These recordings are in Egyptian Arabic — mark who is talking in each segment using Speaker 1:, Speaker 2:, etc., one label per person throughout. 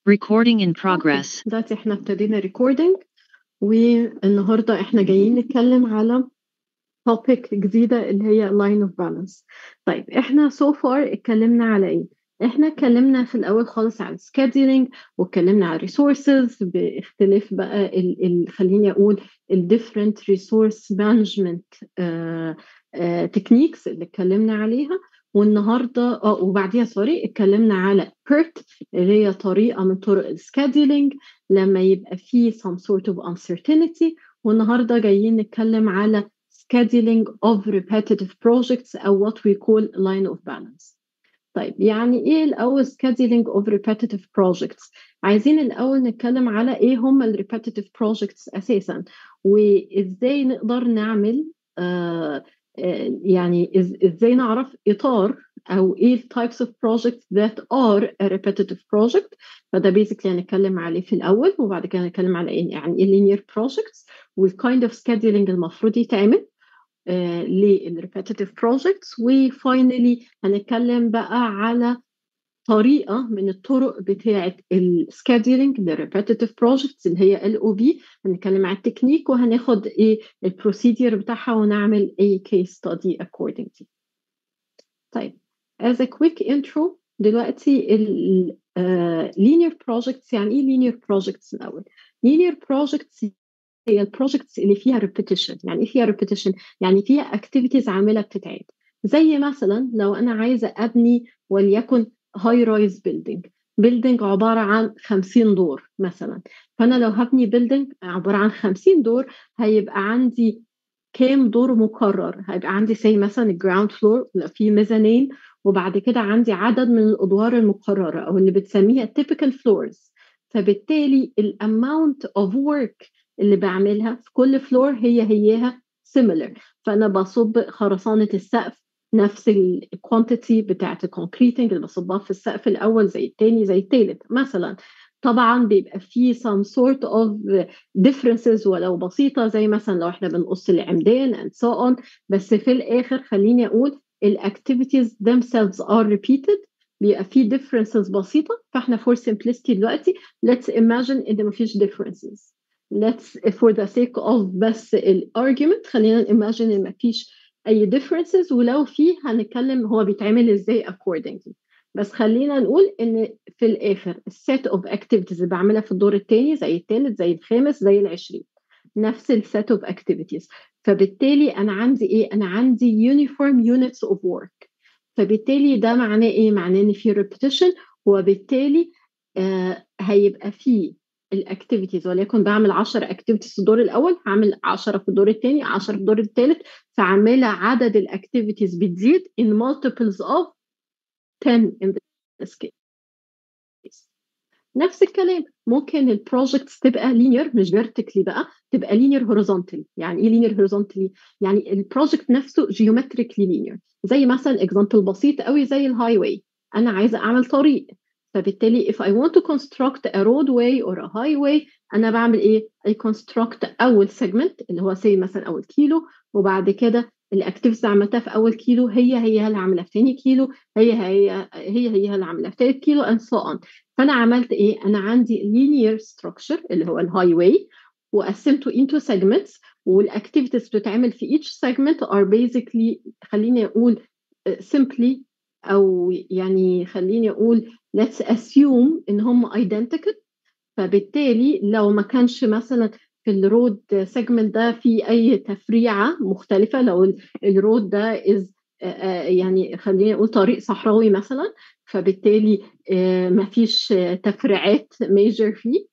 Speaker 1: Recording in progress.
Speaker 2: دلوقتي احنا ابتدينا ريكوردينج والنهارده احنا جايين نتكلم على topic جديدة اللي هي line of balance طيب احنا so far اتكلمنا على ايه؟ احنا اتكلمنا في الاول خالص على scheduling واتكلمنا على resources باختلاف بقى ال ال خليني اقول ال different resource management uh, uh, techniques اللي اتكلمنا عليها والنهارده اه وبعديها سوري اتكلمنا على PERT اللي هي طريقه من طرق السكادولينج لما يبقى فيه some sort of uncertainty والنهارده جايين نتكلم على scheduling of repetitive projects او what we call line of balance. طيب يعني ايه الاول scheduling of repetitive projects؟ عايزين الاول نتكلم على ايه هم ال repetitive projects اساسا وازاي نقدر نعمل آه يعني ازاي نعرف اطار او ايه types of projects that are a repetitive project فده بيزيكلي هنتكلم عليه في الاول وبعد كده هنتكلم على ايه يعني ايه linear projects والكايند اوف scheduling المفروض يتعمل uh, للريبيتيتيف projects وفاينلي هنتكلم بقى على طريقه من الطرق بتاعه السكادولينج للريبيتيتيف بروجكتس اللي هي ال او بي هنتكلم على التكنيك وهناخد ايه البروسيدير بتاعها ونعمل اي كيس ستادي accordingly طيب as a quick intro دلوقتي ال uh, linear projects يعني ايه linear projects الاول linear projects هي البروجكتس اللي فيها repetition يعني ايه فيها repetition يعني فيها activities عامله بتتعاد زي مثلا لو انا عايزه ابني وليكن هاي رايز بيلدينج بيلدينج عباره عن 50 دور مثلا فانا لو هبني بيلدينج عباره عن 50 دور هيبقى عندي كام دور مكرر هيبقى عندي زي مثلا الجراوند فلور في ميزانين وبعد كده عندي عدد من الادوار المقرره او اللي بتسميها typical floors فبالتالي الاماونت اوف ورك اللي بعملها في كل فلور هي هيها similar فانا بصب خرسانه السقف نفس الكوانتيتي بتاعت الكونكريتنج اللي بصبها في السقف الاول زي التاني زي التالت مثلا طبعا بيبقى فيه some sort of differences ولو بسيطة زي مثلا لو احنا بنقص العمدان and so on بس في الآخر خليني أقول ال activities themselves are repeated بيبقى فيه differences بسيطة فاحنا for simplicity دلوقتي let's imagine إن مفيش differences let's for the sake of بس الارجيومنت خلينا imagine إن مفيش اي differences ولو في هنتكلم هو بيتعمل ازاي accordingly بس خلينا نقول ان في الاخر السيت اوف activities اللي بعملها في الدور الثاني زي الثالث زي الخامس زي العشرين نفس السيت اوف activities فبالتالي انا عندي ايه انا عندي uniform units of work فبالتالي ده معناه ايه معناه ان في repetition وبالتالي آه هيبقى في الاكتيفيتيز وليكن بعمل 10 اكتيفيتيز في الدور الاول هعمل 10 في الدور الثاني 10 في الدور الثالث فعماله عدد الاكتيفيتيز بتزيد in multiples of 10 in this case نفس الكلام ممكن البروجكتس تبقى لينير مش فيرتيكلي بقى تبقى لينير هوريزونتالي يعني ايه لينير هوريزونتالي يعني البروجكت نفسه جيومتريكلي لينير زي مثلا اكزامبل بسيط قوي زي الهاي واي انا عايزه اعمل طريق فبالتالي if I want to construct a roadway or a highway أنا بعمل إيه؟ I construct أول segment اللي هو زي مثلا أول كيلو وبعد كده الأكتيفيتيز اللي عملتها في أول كيلو هي هي اللي عاملها في تاني كيلو هي هي هي هي اللي عاملها في تالت كيلو and so on فأنا عملت إيه؟ أنا عندي linear structure اللي هو الهاي واي وقسمته into segments والأكتيفيتيز بتتعمل في each segment are basically خليني أقول simply أو يعني خليني أقول let's assume ان هم identical فبالتالي لو ما كانش مثلا في الرود سيجمنت ده في اي تفريعه مختلفه لو الرود ده is يعني خلينا نقول طريق صحراوي مثلا فبالتالي ما فيش تفريعات ميجر فيه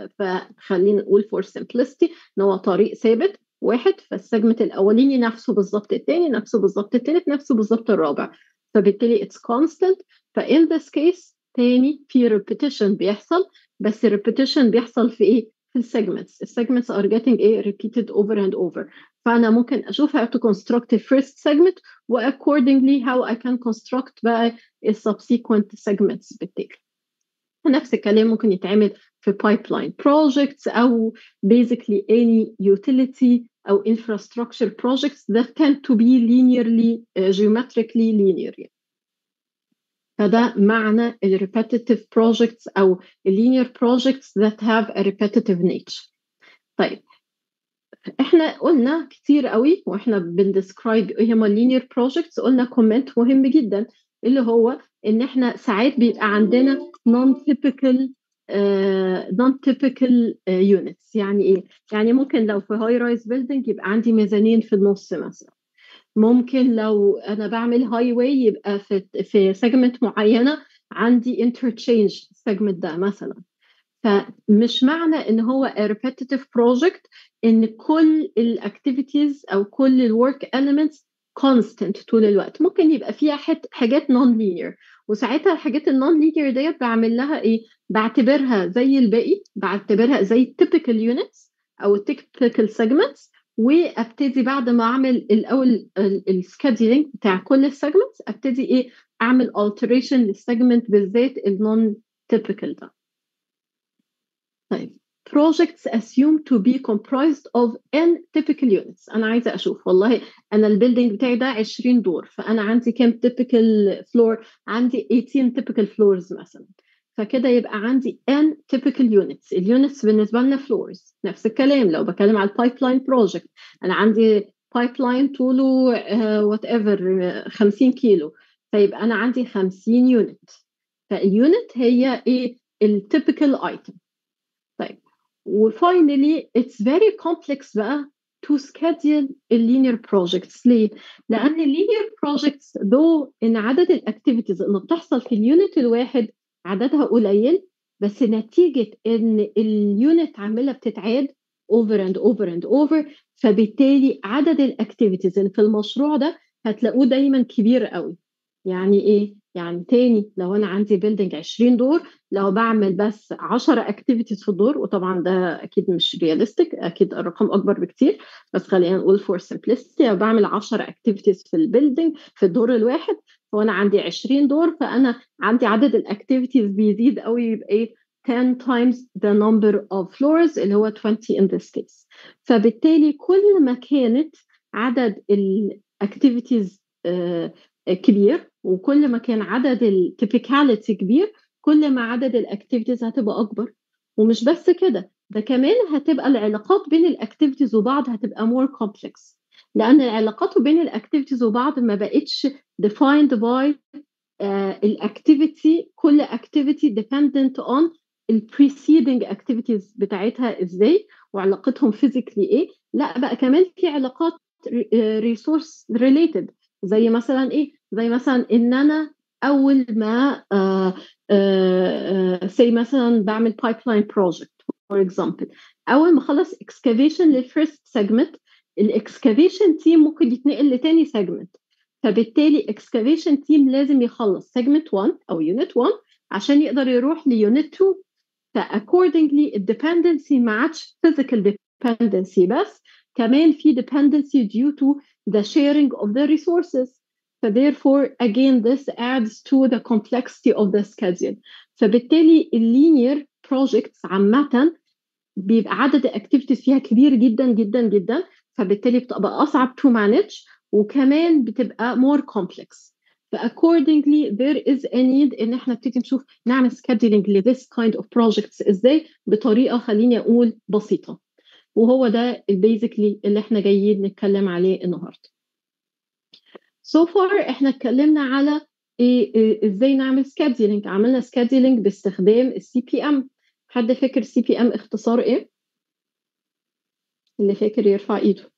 Speaker 2: فخلينا نقول for simplicity ان هو طريق ثابت واحد فالسيجمنت الاولاني نفسه بالظبط الثاني نفسه بالظبط الثالث نفسه بالظبط الرابع فبالتالي it's constant فin this case تاني في repetition بيحصل بس repetition بيحصل في ايه؟ في السيجمنتس السيجمنتس are getting ايه repeated over and over فأنا ممكن أشوف how to construct the first segment و accordingly how I can construct بقى ال subsequent segments بالتالي نفس الكلام ممكن يتعمل في pipeline projects أو basically any utility أو infrastructure projects that tend to be linearly uh, geometrically linear فده معنى ال repetitive projects أو linear projects that have a repetitive nature طيب احنا قلنا كتير قوي واحنا بندسكرايب ايه هما linear projects قلنا كومنت مهم جدا اللي هو ان احنا ساعات بيبقى عندنا non typical uh, non typical uh, units يعني ايه يعني ممكن لو في هاي رايز بيلدينج يبقى عندي ميزانين في النص مثلا ممكن لو انا بعمل هاي واي يبقى في في سيجمنت معينه عندي انترتشينج السيجمنت ده مثلا فمش معنى ان هو a repetitive project ان كل الاكتيفيتيز او كل الورك elements constant طول الوقت ممكن يبقى فيها حاجات non linear وساعتها الحاجات النون لينير ديت بعمل لها ايه بعتبرها زي الباقي بعتبرها زي typical units او typical segments وابتدي بعد ما اعمل الاول السكادجلينج بتاع كل السيجمنتس ابتدي ايه اعمل alteration للسيجمنت بالذات النون typical ده طيب projects assumed to be comprised of n typical units انا عايزه اشوف والله انا البيلدينج بتاعي ده 20 دور فانا عندي كام typical floor عندي 18 typical floors مثلا فكده يبقى عندي n typical units اليونتس بالنسبه لنا floors نفس الكلام لو بتكلم على البايب بروجكت انا عندي بايب لاين طوله وات ايفر 50 كيلو فيبقى انا عندي 50 يونت فاليونت هي ايه التيبيكال ايتم طيب وفاينلي اتس فيري كومبلكس بقى to schedule linear projects ليه؟ لأن linear projects though إن عدد الأكتيفيتيز اللي بتحصل في اليونت الواحد عددها قليل بس نتيجة إن اليونت عمالة بتتعاد over and over and over فبالتالي عدد الأكتيفيتيز اللي في المشروع ده هتلاقوه دايما كبير قوي يعني إيه؟ يعني تاني لو أنا عندي بيلدينج 20 دور لو بعمل بس 10 اكتيفيتيز في الدور وطبعا ده اكيد مش رياليستيك اكيد الرقم اكبر بكتير بس خلينا نقول فور simplicity لو بعمل 10 اكتيفيتيز في البيلدينج في الدور الواحد فانا عندي 20 دور فانا عندي عدد الاكتيفيتيز بيزيد قوي يبقى ايه 10 times the number of floors اللي هو 20 in this case فبالتالي كل ما كانت عدد الاكتيفيتيز كبير وكل ما كان عدد التيبيكاليتي كبير كل ما عدد الاكتيفيتيز هتبقى اكبر ومش بس كده ده كمان هتبقى العلاقات بين الاكتيفيتيز وبعض هتبقى more complex لان العلاقات بين الاكتيفيتيز وبعض ما بقتش defined by الاكتيفيتي كل اكتيفيتي dependent on ال preceding activities بتاعتها ازاي وعلاقتهم physically ايه لا بقى كمان في علاقات resource related زي مثلا ايه زي مثلا ان انا اول ما سي مثلا بعمل بايب لاين بروجكت فور اكزامبل اول ما اخلص اكسكافيشن للفيرست سيجمنت الاكسكافيشن تيم ممكن يتنقل لتاني سيجمنت فبالتالي اكسكافيشن تيم لازم يخلص سيجمنت 1 او يونت 1 عشان يقدر يروح ليونت 2 فاكوردنجلي الديبندنسي ما عادش physical dependency بس كمان في dependency due to the sharing of the resources So therefore, again, this adds to the complexity of the schedule. فبالتالي اللينير projects عامة بيبقى عدد الاكتيفيتيز فيها كبير جدا جدا جدا فبالتالي بتبقى أصعب to manage وكمان بتبقى more complex. فaccordingly there is a need إن احنا نبتدي نشوف نعمل scheduling ل this kind of projects إزاي بطريقة خليني أقول بسيطة. وهو ده basically اللي احنا جايين نتكلم عليه النهارده. سو so far احنا اتكلمنا على إيه إيه ازاي نعمل سكادجلينج عملنا سكادجلينج باستخدام السي بي ام حد فاكر السي بي ام اختصار ايه اللي فاكر يرفع ايده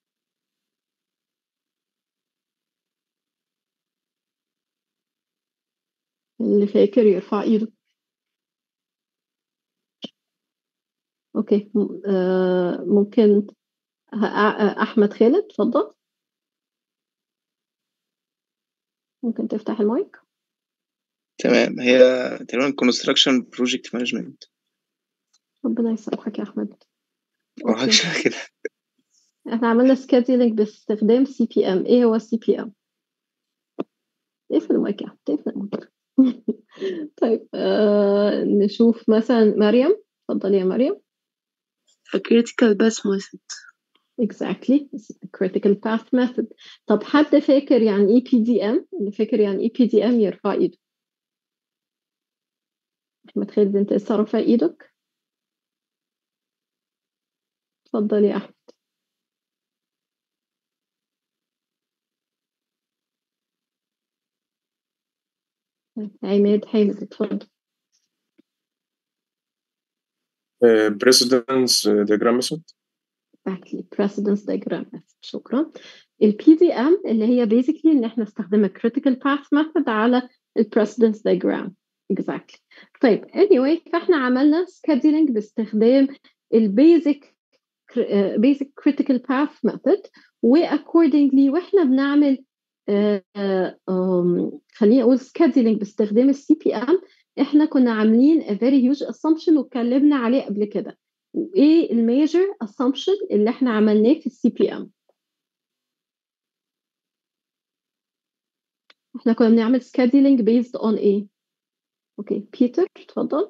Speaker 2: اللي فاكر يرفع ايده اوكي آه ممكن احمد خالد اتفضل ممكن تفتح المايك
Speaker 3: تمام هي تقريبا كونستراكشن بروجكت مانجمنت
Speaker 2: ربنا يسامحك يا احمد
Speaker 3: او حاجه شبه كده
Speaker 2: احنا عملنا سكادجلينج باستخدام سي بي ام ايه هو السي بي ام اقفل المايك يا احمد اقفل المايك طيب آه نشوف مثلا مريم اتفضلي يا مريم
Speaker 4: A critical path method
Speaker 2: exactly critical path method طب حد فاكر يعني ايه بي دي ام اللي فاكر يعني ايه بي دي ام يرفع ايده محمد خالد انت لسه رافع ايدك اتفضل يا احمد عماد حامد اتفضل
Speaker 5: بريسيدنس دياجرام ميثود
Speaker 2: exactly precedence diagram method شكرا ال PDM اللي هي basically ان احنا استخدمنا critical path method على ال precedence diagram exactly طيب anyway فاحنا عملنا scheduling باستخدام ال basic uh, basic critical path method و accordingly واحنا بنعمل uh, um, خليني اقول scheduling باستخدام ال CPM احنا كنا عاملين a very huge assumption واتكلمنا عليه قبل كده وايه الميجر assumption اللي احنا عملناه في السي بي ام احنا كنا بنعمل scheduling based on ايه اوكي بيتر اتفضل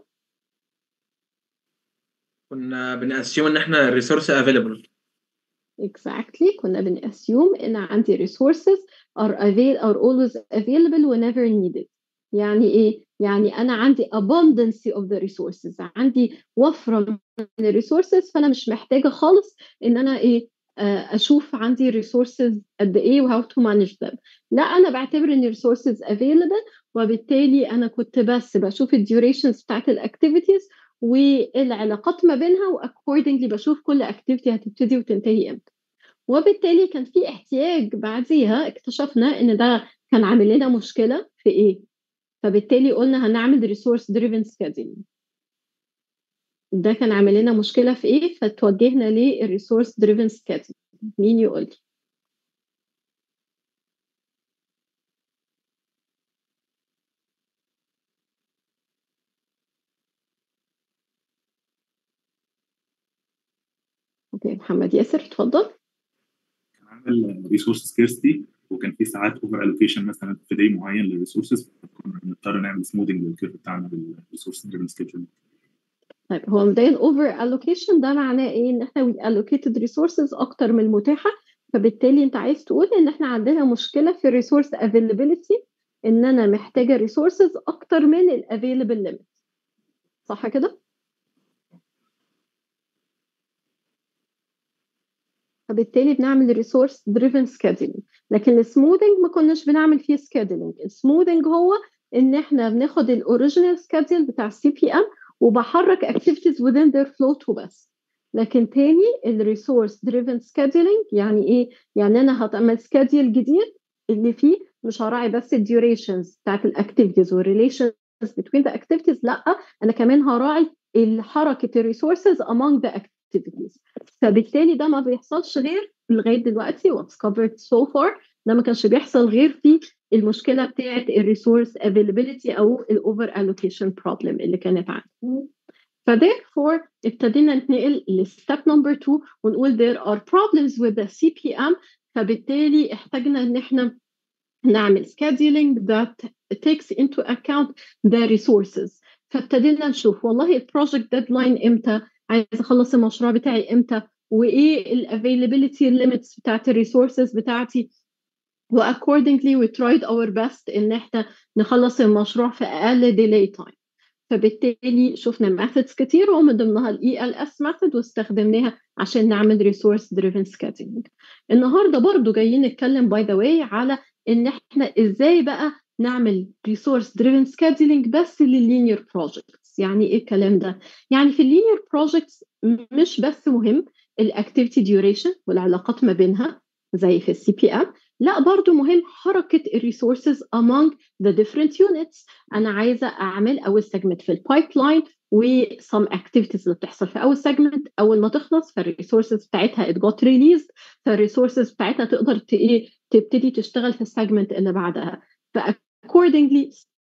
Speaker 6: كنا بنأسيوم ان احنا الريسورس افيلبل
Speaker 2: exactly كنا بنأسيوم ان عندي resources are avail are always available whenever needed يعني ايه يعني انا عندي abundance of the resources عندي وفره من الريسورسز فانا مش محتاجه خالص ان انا ايه اشوف عندي resources قد ايه و how to manage them لا انا بعتبر ان resources available وبالتالي انا كنت بس بشوف الديوريشنز بتاعت الاكتيفيتيز والعلاقات ما بينها واكوردنجلي بشوف كل اكتيفيتي هتبتدي وتنتهي امتى وبالتالي كان في احتياج بعديها اكتشفنا ان ده كان عامل لنا مشكله في ايه فبالتالي قلنا هنعمل ريسورس دريفن سكادولينج ده كان عامل لنا مشكله في ايه فتوجهنا للريسورس دريفن سكادولينج مين يقول لي اوكي محمد ياسر اتفضل
Speaker 7: كان عامل ريسورس سكيرستي وكان في ساعات اوفر الوكيشن مثلا في داي معين للريسورسز كنا بنضطر نعمل سموذنج للكيرف بتاعنا بالريسورس دريفن سكيدجول
Speaker 2: طيب هو مبدئيا اوفر الوكيشن ده معناه ايه ان احنا وي الوكيتد ريسورسز اكتر من المتاحه فبالتالي انت عايز تقول ان احنا عندنا مشكله في الريسورس افيلابيلتي ان انا محتاجه ريسورسز اكتر من الافيلبل ليميت صح كده فبالتالي بنعمل ريسورس دريفن سكادولينج لكن السموذنج ما كناش بنعمل فيه سكادولينج السموذنج هو ان احنا بناخد الاوريجينال سكادول بتاع السي بي ام وبحرك activities within their flow وبس لكن تاني الريسورس دريفن سكادولينج يعني ايه يعني انا هعمل سكادول جديد اللي فيه مش هراعي بس الديوريشنز بتاعت الاكتيفيتيز والريليشنز between the activities لا انا كمان هراعي حركه الريسورسز among the activities فبالتالي ده ما بيحصلش غير لغايه دلوقتي what's covered so far ده ما كانش بيحصل غير في المشكله بتاعه الريسورس افيلابيلتي او الاوفر الوكيشن بروبلم اللي كانت عندي فtherefore ابتدينا نتنقل لستيب نمبر 2 ونقول there are problems with the CPM فبالتالي احتاجنا ان احنا نعمل scheduling that takes into account the resources فابتدينا نشوف والله البروجكت ديدلاين امتى عايز اخلص المشروع بتاعي امتى وايه الافيلابيلتي ليميتس بتاعت الريسورسز بتاعتي واكوردنجلي we tried our best ان احنا نخلص المشروع في اقل ديلي تايم فبالتالي شفنا ميثودز كتير ومن ضمنها الاي ال اس ميثود واستخدمناها عشان نعمل ريسورس دريفن سكادولينج النهارده برضو جايين نتكلم باي ذا واي على ان احنا ازاي بقى نعمل ريسورس دريفن سكادولينج بس لللينير بروجكتس يعني ايه الكلام ده يعني في اللينير بروجكتس مش بس مهم الاكتيفيتي ديوريشن والعلاقات ما بينها زي في السي بي ام لا برضو مهم حركة الريسورسز among the different units أنا عايزة أعمل أول سيجمنت في البايب لاين و some activities اللي بتحصل في أول سيجمنت أول ما تخلص فالريسورسز بتاعتها it got released فالريسورسز بتاعتها تقدر تبتدي تشتغل في السيجمنت اللي بعدها ف accordingly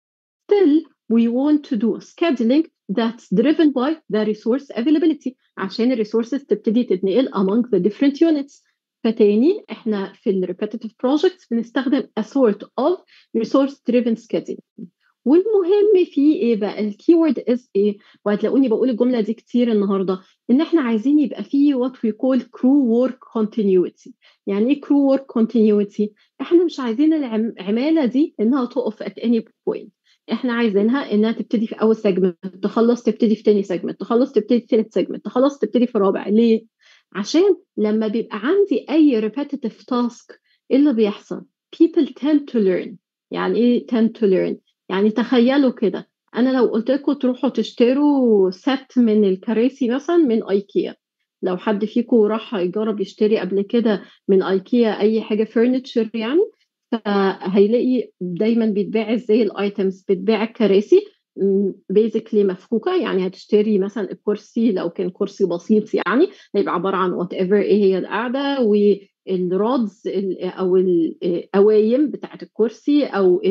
Speaker 2: still we want to do scheduling that's driven by the resource availability عشان الريسورسز تبتدي تتنقل among the different units فتاني احنا في ال repetitive projects بنستخدم a sort of resource driven scheduling والمهم فيه ايه بقى الكيورد از ايه وهتلاقوني بقول الجمله دي كتير النهارده ان احنا عايزين يبقى فيه what we call crew work continuity يعني ايه crew work continuity احنا مش عايزين العماله دي انها تقف at any point احنا عايزينها انها تبتدي في اول سيجمنت تخلص تبتدي في تاني سيجمنت تخلص تبتدي في ثالث سيجمنت تخلص تبتدي في رابع ليه عشان لما بيبقى عندي اي repetitive task ايه اللي بيحصل people tend to learn يعني ايه tend to learn يعني تخيلوا كده انا لو قلت لكم تروحوا تشتروا ست من الكراسي مثلا من ايكيا لو حد فيكم راح يجرب يشتري قبل كده من ايكيا اي حاجه فرنتشر يعني فهيلاقي دايما بيتباع ازاي الايتمز بتباع الكراسي بيزيكلي مفكوكه يعني هتشتري مثلا الكرسي لو كان كرسي بسيط يعني هيبقى عباره عن وات ايفر ايه هي القاعده والرودز او القوايم بتاعه الكرسي او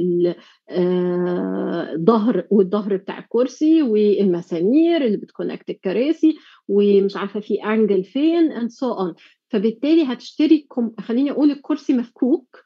Speaker 2: الظهر والظهر بتاع الكرسي والمسامير اللي بتكونكت الكراسي ومش عارفه في انجل فين اند سو اون فبالتالي هتشتري خليني اقول الكرسي مفكوك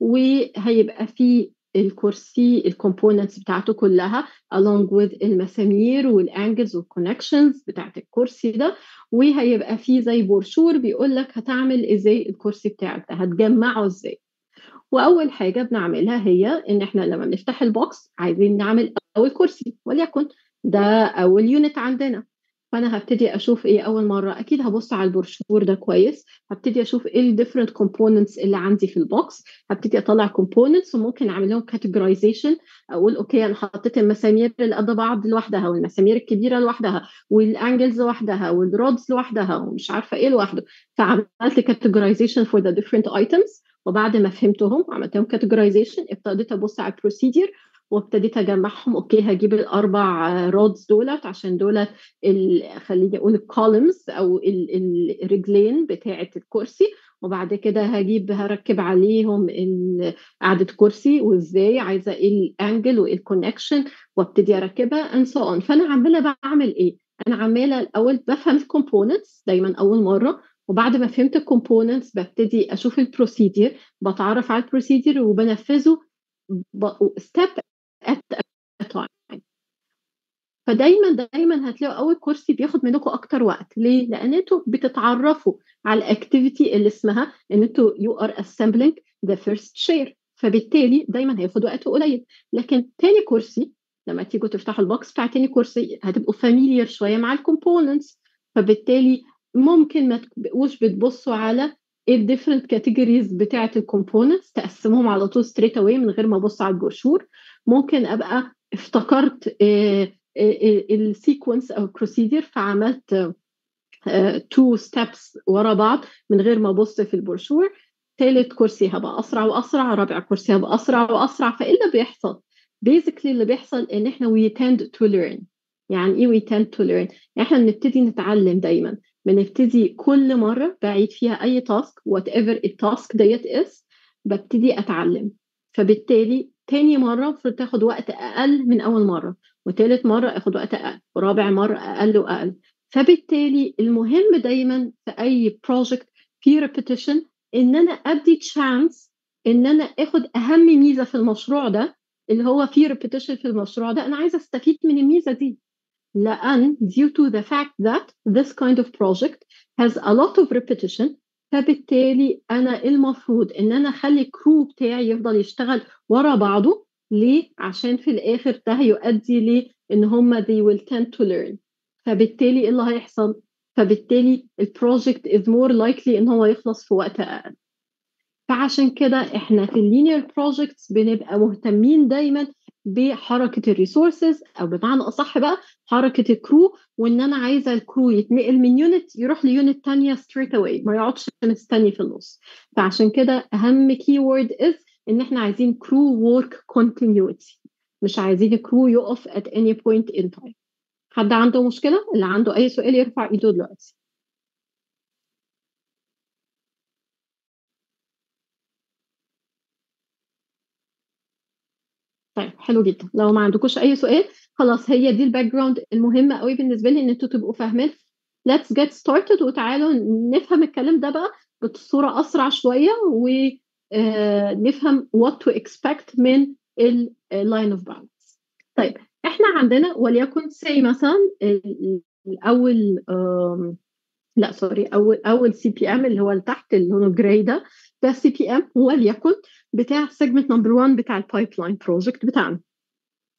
Speaker 2: وهيبقى فيه الكرسي الكومبوننتس بتاعته كلها along with المسامير والانجلز والكونكشنز بتاعت الكرسي ده وهيبقى فيه زي بروشور بيقول لك هتعمل ازاي الكرسي بتاعك ده هتجمعه ازاي واول حاجه بنعملها هي ان احنا لما بنفتح البوكس عايزين نعمل اول كرسي وليكن ده اول يونت عندنا فانا هبتدي اشوف ايه اول مره اكيد هبص على البروشور ده كويس هبتدي اشوف ايه الديفرنت كومبوننتس اللي عندي في البوكس هبتدي اطلع كومبوننتس وممكن اعمل لهم كاتيجورايزيشن اقول اوكي انا حطيت المسامير اللي قد بعض لوحدها والمسامير الكبيره لوحدها والانجلز لوحدها والرودز لوحدها ومش عارفه ايه لوحده فعملت كاتيجورايزيشن فور ذا ديفرنت ايتمز وبعد ما فهمتهم عملت لهم كاتيجورايزيشن ابتديت ابص على البروسيدير وابتديت اجمعهم اوكي هجيب الاربع رودز دولت عشان دولت خليني اقول الكولمز او الرجلين بتاعه الكرسي وبعد كده هجيب هركب عليهم قعده كرسي وازاي عايزه ايه الانجل وايه الكونكشن وابتدي اركبها اند سو اون فانا عماله بعمل ايه؟ انا عماله الاول بفهم الكومبوننتس دايما اول مره وبعد ما فهمت الكومبوننتس ببتدي اشوف البروسيدير بتعرف على البروسيدير وبنفذه ستيب at a time فدايما دايما هتلاقوا اول كرسي بياخد منكم اكتر وقت ليه لان انتوا بتتعرفوا على الاكتيفيتي اللي اسمها ان انتوا يو ار assembling the first chair فبالتالي دايما هياخد وقت قليل لكن تاني كرسي لما تيجوا تفتحوا البوكس بتاع تاني كرسي هتبقوا فاميليير شويه مع الكومبوننتس فبالتالي ممكن ما تبقوش بتبصوا على الديفرنت كاتيجوريز بتاعه الكومبوننتس تقسمهم على طول ستريت اواي من غير ما ابص على البروشور ممكن ابقى افتكرت السيكونس او البروسيدير فعملت تو ستيبس ورا بعض من غير ما ابص في البروشور ثالث كرسي هبقى اسرع واسرع رابع كرسي هبقى اسرع واسرع فايه اللي بيحصل بيزيكلي اللي بيحصل ان احنا we tend to learn يعني ايه we tend to learn احنا بنبتدي نتعلم دايما بنبتدي كل مره بعيد فيها اي تاسك وات ايفر التاسك ديت از ببتدي اتعلم فبالتالي تاني مرة المفروض تاخد وقت أقل من أول مرة وتالت مرة أخد وقت أقل ورابع مرة أقل وأقل فبالتالي المهم دايما في أي بروجكت في ريبيتيشن إن أنا أدي تشانس إن أنا آخد أهم ميزة في المشروع ده اللي هو في ريبيتيشن في المشروع ده أنا عايزة أستفيد من الميزة دي لأن due to the fact that this kind of project has a lot of repetition فبالتالي انا المفروض ان انا اخلي الكرو بتاعي يفضل يشتغل ورا بعضه ليه عشان في الاخر ده هيؤدي ليه ان هم they will tend to learn فبالتالي ايه اللي هيحصل فبالتالي البروجكت is more likely ان هو يخلص في وقت اقل فعشان كده احنا في اللينير بروجكتس بنبقى مهتمين دايما بحركه الريسورسز او بمعنى اصح بقى حركه الكرو وان انا عايزه الكرو يتنقل من يونت يروح ليونت تانية ستريت اواي ما يقعدش مستني في النص فعشان كده اهم كي وورد از ان احنا عايزين كرو وورك كونتينيوتي مش عايزين الكرو يقف at any point in time حد عنده مشكله اللي عنده اي سؤال يرفع ايده دلوقتي طيب حلو جدا لو ما عندكوش اي سؤال خلاص هي دي الباك جراوند المهمه قوي بالنسبه لي ان انتوا تبقوا فاهمين let's get started وتعالوا نفهم الكلام ده بقى بصوره اسرع شويه ونفهم what to expect من اللاين اوف بالانس طيب احنا عندنا وليكن سي مثلا الاول لا سوري اول اول سي بي ام اللي هو اللي تحت اللي هو الجراي ده ده سي بي ام وليكن بتاع سيجمنت نمبر 1 بتاع البايب لاين بروجكت بتاعنا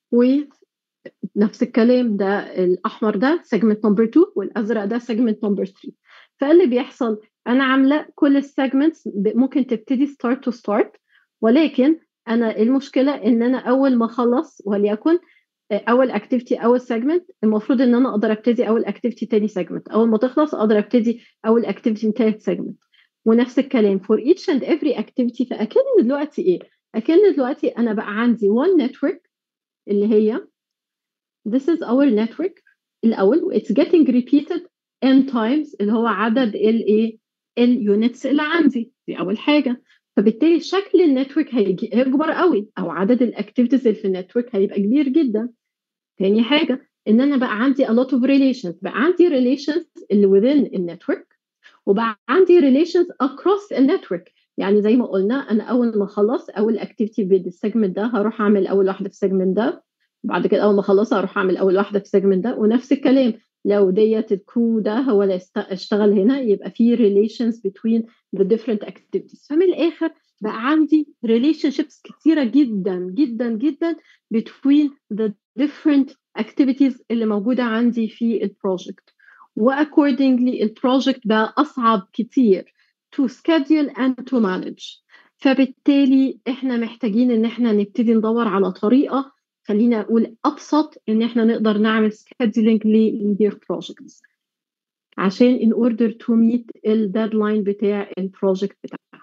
Speaker 2: ونفس الكلام ده الاحمر ده سيجمنت نمبر 2 والازرق ده سيجمنت نمبر 3 فاللي بيحصل انا عامله كل السيجمنتس ممكن تبتدي ستارت تو ستارت ولكن انا المشكله ان انا اول ما اخلص وليكن اول اكتيفيتي اول سيجمنت المفروض ان انا اقدر ابتدي اول اكتيفيتي تاني سيجمنت اول ما تخلص اقدر ابتدي اول اكتيفيتي من تالت سيجمنت ونفس الكلام for each and every activity فاكن دلوقتي ايه اكن دلوقتي انا بقى عندي one network اللي هي this is our network الاول it's getting repeated n times اللي هو عدد الايه اليونتس اللي عندي دي اول حاجه فبالتالي شكل النتورك هيكبر قوي او عدد الاكتيفيتيز اللي في النتورك هيبقى كبير جدا تاني حاجه ان انا بقى عندي a lot of relations بقى عندي relations اللي within النتورك وبقى عندي relations across النتورك يعني زي ما قلنا انا اول ما اخلص اول اكتيفيتي بالسيجمنت ده هروح اعمل اول واحده في السيجمنت ده بعد كده اول ما اخلصها اروح اعمل اول واحده في السيجمنت ده ونفس الكلام لو ديت الكرو ده هو اللي اشتغل هنا يبقى في relations between the different activities فمن الاخر بقى عندي relationships كتيره جدا جدا جدا between the different activities اللي موجوده عندي في البروجكت واكوردنجلي البروجكت بقى اصعب كتير to schedule and to manage فبالتالي احنا محتاجين ان احنا نبتدي ندور على طريقه خلينا اقول ابسط ان احنا نقدر نعمل scheduling للدير projects عشان in order to meet الديدلاين بتاع البروجكت بتاعنا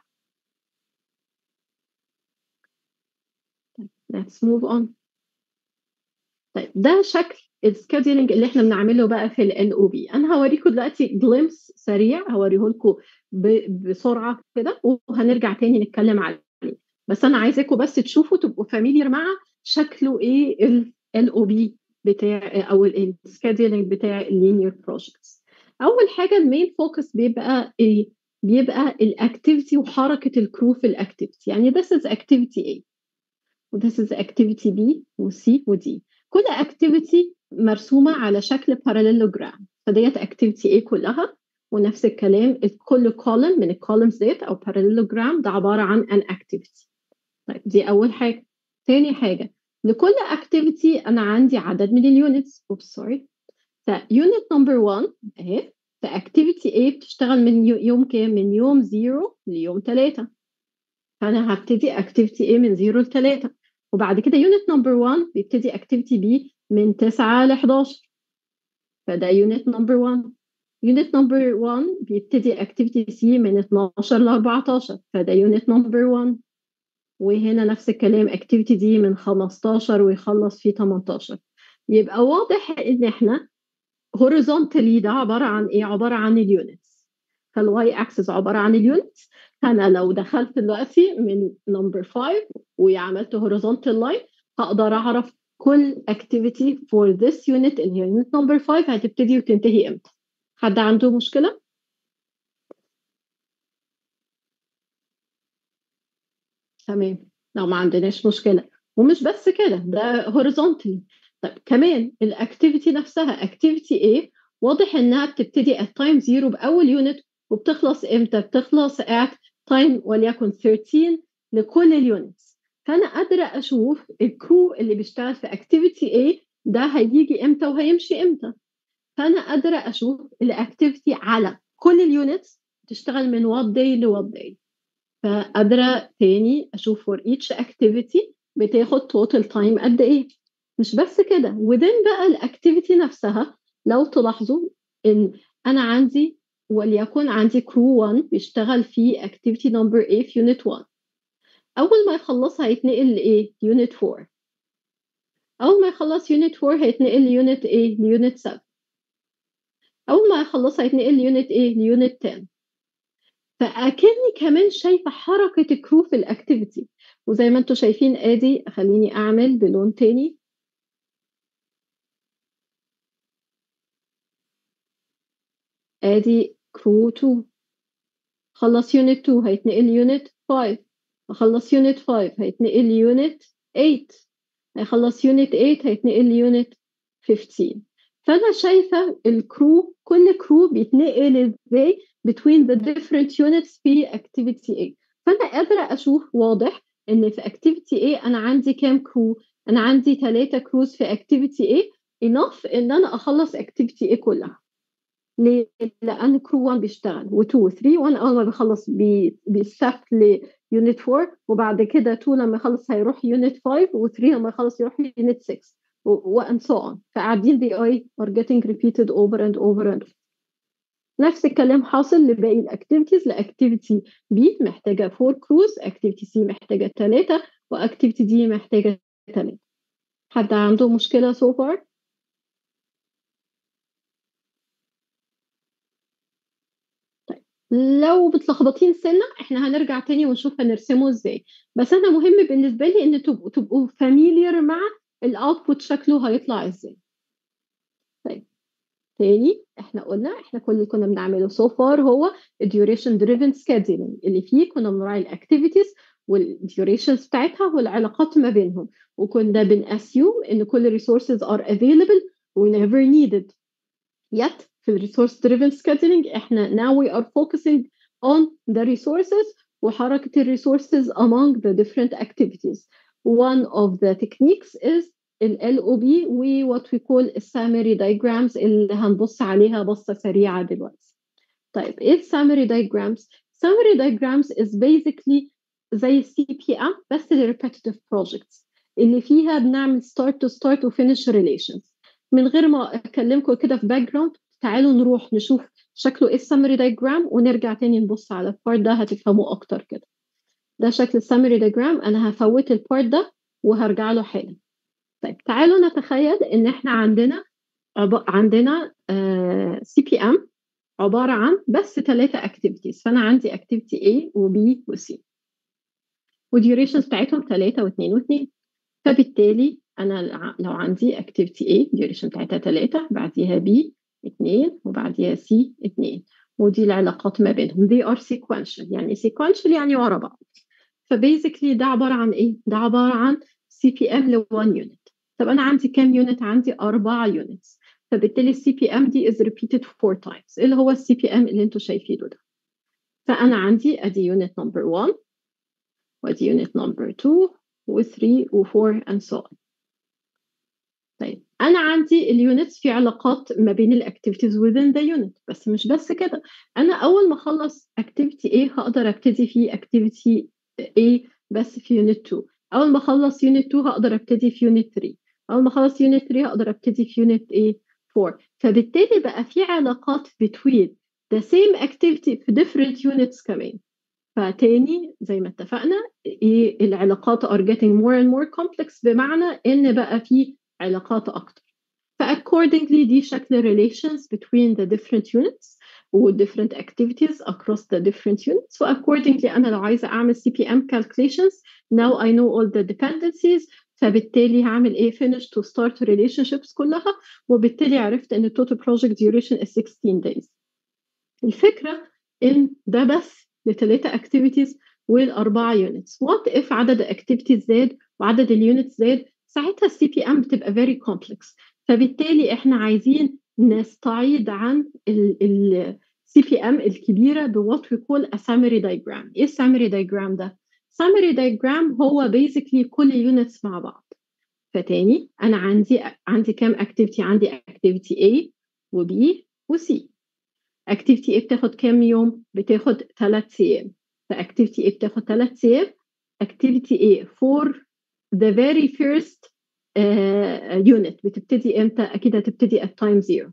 Speaker 2: let's move on طيب ده شكل السكادولينج اللي احنا بنعمله بقى في ال او بي انا هوريكم دلوقتي جليمس سريع هوريه لكم بسرعه كده وهنرجع تاني نتكلم عليه بس انا عايزاكم بس تشوفوا تبقوا فاميليار مع شكله ايه ال او بي بتاع او السكادولينج بتاع اللينير بروجكتس اول حاجه المين فوكس بيبقى ايه بيبقى الاكتيفيتي وحركه الكرو في الاكتيفيتي يعني this is activity A و this is activity B و C و D كل activity مرسومه على شكل parallelogram فديت activity A كلها ونفس الكلام كل column من الكولمز ديت او parallelogram ده عباره عن an activity طيب دي اول حاجه تاني حاجه لكل activity انا عندي عدد من اليونتس اوبس سوري فيونت نمبر 1 اهي فاكتيفيتي A بتشتغل من يوم كام؟ من يوم 0 ليوم 3 فانا هبتدي اكتيفيتي A من 0 ل 3 وبعد كده يونت نمبر 1 بيبتدي اكتيفيتي B من 9 ل 11 فده يونت نمبر 1 يونت نمبر 1 بيبتدي اكتيفيتي C من 12 ل 14 فده يونت نمبر 1 وهنا نفس الكلام اكتيفيتي دي من 15 ويخلص في 18 يبقى واضح ان احنا هوريزونتالي ده عباره عن ايه عباره عن اليونتس فالواي اكسس عباره عن اليونتس انا لو دخلت دلوقتي من نمبر 5 وعملت هوريزونتال لاين هقدر اعرف كل activity for this unit اللي هي unit number 5 هتبتدي وتنتهي امتى حد عنده مشكله تمام لو ما عندناش مشكله ومش بس كده ده horizontally طيب كمان الاكتيفيتي نفسها اكتيفيتي ايه واضح انها بتبتدي at time zero باول يونت وبتخلص امتى بتخلص at time وليكن 13 لكل اليونتس فانا قادره اشوف الكرو اللي بيشتغل في اكتيفيتي ايه ده هيجي امتى وهيمشي امتى فانا قادره اشوف الاكتيفيتي على كل اليونتس بتشتغل من وات داي لوات داي فقادره تاني اشوف for each activity بتاخد total time قد ايه مش بس كده within بقى الاكتيفيتي نفسها لو تلاحظوا ان انا عندي وليكن عندي كرو 1 بيشتغل في activity number A في unit 1 اول ما يخلصها هيتنقل لايه unit 4 اول ما يخلص unit 4 هيتنقل ليونت A ليونت 7 اول ما يخلصها هيتنقل ليونت A ليونت 10 فاكني كمان شايفه حركه الكرو في الاكتيفيتي وزي ما انتم شايفين ادي خليني اعمل بلون تاني ادي كرو 2 خلص يونت 2 هيتنقل يونت 5 اخلص يونت 5 هيتنقل يونت 8 هيخلص يونت 8 هيتنقل يونت 15 فانا شايفه الكرو كل كرو بيتنقل ازاي between the different units في activity A فانا قادره اشوف واضح ان في activity A انا عندي كام كرو انا عندي ثلاثه كروز في اكتيفيتي ايه enough ان انا اخلص اكتيفيتي ايه كلها ليه؟ لان كرو 1 بيشتغل و2 و3 وانا اول ما بخلص بي بيستفت ليونت 4 وبعد كده 2 لما يخلص هيروح يونت 5 و3 لما يخلص يروح يونت 6 وان سو اون فقاعدين they are getting repeated over and over and over نفس الكلام حاصل لباقي الاكتيفيتيز لاكتيفيتي بي محتاجه 4 كروز اكتيفيتي سي محتاجه 3 واكتيفيتي دي محتاجه 3 حد عنده مشكله سو so far طيب لو بتلخبطين سنه احنا هنرجع تاني ونشوف هنرسمه ازاي بس انا مهم بالنسبه لي ان تبقوا تبقوا فاميليار مع الاوتبوت شكله هيطلع ازاي طيب تاني احنا قلنا احنا كل اللي كنا بنعمله سو so فار هو duration driven scheduling اللي فيه كنا بنراعي الاكتيفيتيز والديوريشنز بتاعتها والعلاقات ما بينهم وكنا بنأسيوم ان كل resources are available whenever needed yet في الريسورس driven scheduling احنا now we are focusing on the resources وحركة الريسورسز among the different activities one of the techniques is ال LOB و what we call summary diagrams اللي هنبص عليها بصة سريعة دلوقتي. طيب ايه summary diagrams؟ summary diagrams is basically زي CPM بس ل repetitive projects اللي فيها بنعمل start to start و finish relations. من غير ما اكلمكم كده في باك جراوند تعالوا نروح نشوف شكله ايه summary diagram ونرجع تاني نبص على البارت ده هتفهموه اكتر كده. ده شكل summary diagram انا هفوت البارت ده وهرجع له حالا. طيب تعالوا نتخيل ان احنا عندنا عب... عندنا سي بي ام عباره عن بس ثلاثه اكتيفيتيز فانا عندي اكتيفيتي A وB وC والديوريشنز بتاعتهم 3 و2 و2 فبالتالي انا لو عندي اكتيفيتي A الديوريشن بتاعتها 3 بعديها B 2 وبعديها C 2 ودي العلاقات ما بينهم they are sequential يعني sequential يعني ورا بعض فبيزيكلي ده عباره عن ايه؟ ده عباره عن سي بي ام ل 1 يونت طب انا عندي كام يونت عندي أربعة يونتس فبالتالي السي بي ام دي is repeated four times اللي هو السي بي ام اللي انتم شايفينه ده فانا عندي ادي يونت نمبر 1 وادي يونت نمبر 2 و3 و4 and so on طيب انا عندي اليونتس في علاقات ما بين الاكتيفيتيز within the unit بس مش بس كده انا اول ما اخلص اكتيفيتي A هقدر ابتدي في اكتيفيتي A بس في يونت 2 اول ما اخلص يونت 2 هقدر ابتدي في يونت 3 اول ما اخلص يونت 3 هقدر ابتدي في يونت ايه 4 فبالتالي بقى في علاقات between the same activity في different units كمان فتاني زي ما اتفقنا ايه العلاقات are getting more and more complex بمعنى ان بقى في علاقات اكتر فaccordingly دي شكل relations between the different units و different activities across the different units و accordingly أنا لو عايزة أعمل CPM calculations now I know all the dependencies فبالتالي هعمل إيه finish to start relationships كلها وبالتالي عرفت إن total project duration is 16 days الفكرة إن ده بس لثلاثة activities والأربعة units what if عدد activities زاد وعدد اليونتس زاد ساعتها السي بي ام بتبقى very complex فبالتالي احنا عايزين نستعيد عن السي بي ام الكبيره بوات وي كول ا سامري دايجرام ايه السامري دايجرام ده سامري دايجرام هو بيزيكلي كل يونتس مع بعض فتاني انا عندي عندي كام اكتيفيتي عندي اكتيفيتي A وB وC اكتيفيتي A بتاخد كام يوم بتاخد 3 ايام فاكتيفيتي A بتاخد 3 ايام اكتيفيتي A for the very first uh, unit بتبتدي امتى اكيد هتبتدي at time zero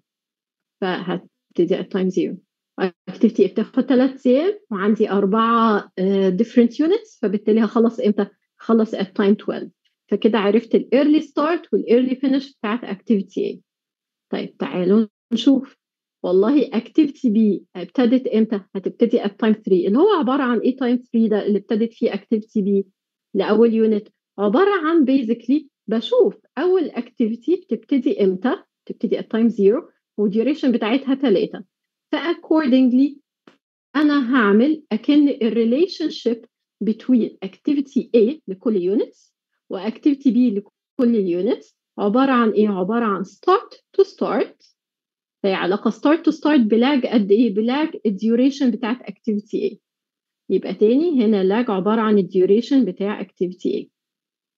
Speaker 2: فهتبتدي at time zero activity بتاخد ثلاث ايام وعندي أربعة uh, different units فبالتالي هخلص امتى؟ هخلص at time 12 فكده عرفت ال early start وال early finish بتاعت activity A طيب تعالوا نشوف والله activity B ابتدت امتى؟ هتبتدي at time 3 اللي هو عبارة عن ايه time 3 ده اللي ابتدت فيه activity B لأول يونت عبارة عن basically بشوف أول activity بتبتدي امتى؟ بتبتدي at time 0 والduration بتاعتها 3 فaccordingly أنا هعمل أكن الريليشن شيب between activity A لكل units وactivity B لكل units عبارة عن إيه؟ عبارة عن start to start هي علاقة start to start بلاج قد إيه؟ بلاج الديوريشن بتاعت activity A يبقى تاني هنا لاج عبارة عن الديوريشن بتاع activity A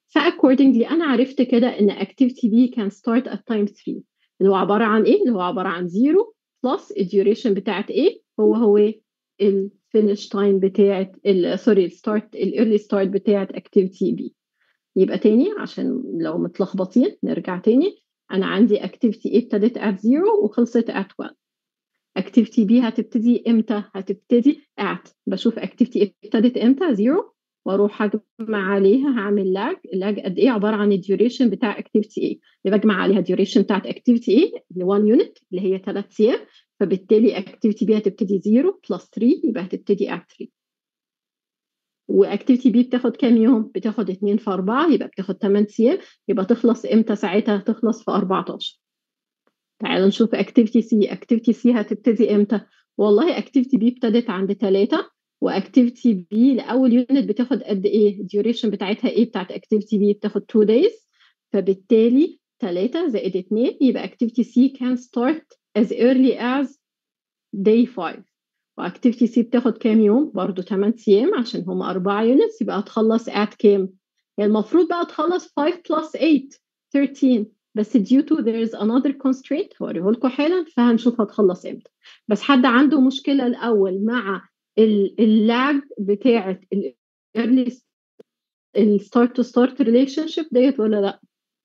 Speaker 2: فاكوردنجلي انا عرفت كده ان activity B can start at time 3 اللي هو عباره عن ايه؟ اللي هو عباره عن 0 بلس الديوريشن بتاعت ايه؟ هو هو الفينش تايم بتاعت سوري الستارت الايرلي ستارت بتاعت activity B يبقى تاني عشان لو متلخبطين نرجع تاني انا عندي activity A ابتدت at 0 وخلصت at 1 activity B هتبتدي امتى؟ هتبتدي at بشوف activity A ابتدت امتى 0 واروح اجمع عليها هعمل لاج اللاج قد ايه عباره عن الديوريشن بتاع اكتيفيتي ايه اللي بجمع عليها الديوريشن بتاعت اكتيفيتي ايه ل 1 يونت اللي هي 3 ايام فبالتالي اكتيفيتي بي هتبتدي 0 بلس 3 يبقى هتبتدي ات 3 واكتيفيتي بي بتاخد كام يوم؟ بتاخد 2 في 4 يبقى بتاخد 8 ايام يبقى تخلص امتى ساعتها؟ تخلص في 14 تعالوا نشوف اكتيفيتي سي اكتيفيتي سي هتبتدي امتى؟ والله اكتيفيتي بي ابتدت عند 3 واكتيفيتي بي لاول يونت بتاخد قد ايه الديوريشن بتاعتها ايه بتاعت اكتيفيتي بي بتاخد 2 دايز فبالتالي 3 زائد 2 يبقى activity C can start as early as day 5 واكتيفيتي سي بتاخد كام يوم برضو 8 ايام عشان هم 4 يونتس يبقى هتخلص at كام يعني المفروض بقى تخلص 5 plus 8 13 بس due to there is another constraint هوريه لكم حالا فهنشوف هتخلص امتى بس حد عنده مشكله الاول مع اللاج بتاعه الايرلي الستارت تو ستارت ريليشن شيب ديت ولا لا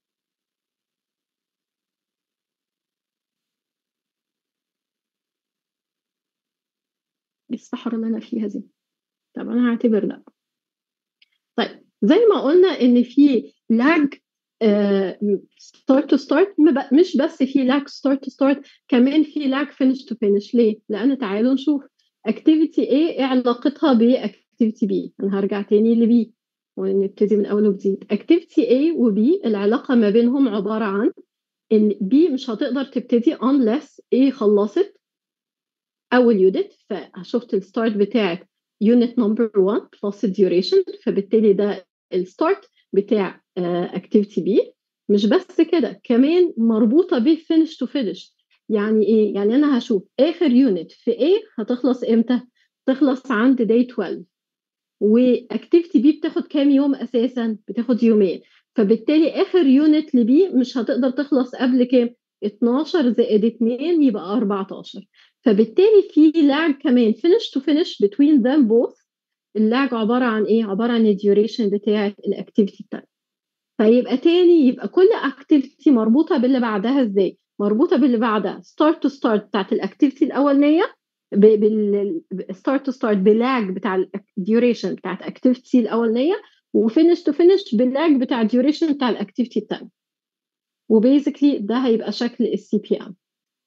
Speaker 2: الصحراء اللي انا فيها دي طب انا هعتبر لا طيب زي ما قلنا ان في لاج ستارت تو ستارت مش بس في لاج ستارت تو ستارت كمان في لاج فينش تو فينش ليه؟ لان تعالوا نشوف اكتيفيتي A ايه علاقتها باكتيفيتي B انا هرجع تاني ل B ونبتدي من اول وجديد اكتيفيتي A و B العلاقه ما بينهم عباره عن ان B مش هتقدر تبتدي unless A خلصت اول يونت فشفت الستارت بتاعت يونت نمبر 1 بلس الديوريشن فبالتالي ده الستارت بتاع اكتيفيتي B مش بس كده كمان مربوطه بفينش تو فينش يعني ايه؟ يعني انا هشوف اخر يونت في ايه هتخلص امتى؟ تخلص عند داي 12 واكتيفيتي بي بتاخد كام يوم اساسا؟ بتاخد يومين فبالتالي اخر يونت لبي مش هتقدر تخلص قبل كام؟ 12 زائد 2 يبقى 14 فبالتالي في لاج كمان finish to finish between them both اللاج عباره عن ايه؟ عباره عن الديوريشن بتاعت الاكتيفيتي الثانيه فيبقى تاني يبقى كل اكتيفيتي مربوطه باللي بعدها ازاي؟ مربوطه باللي بعدها ستارت تو ستارت بتاعت الاكتيفيتي الاولانيه بالستارت تو ستارت بلاج بتاع الديوريشن بتاعت الاكتيفيتي الاولانيه وفينش تو فينش باللاج بتاع الديوريشن بتاع الاكتيفيتي الثانيه وبيزيكلي ده هيبقى شكل السي بي ام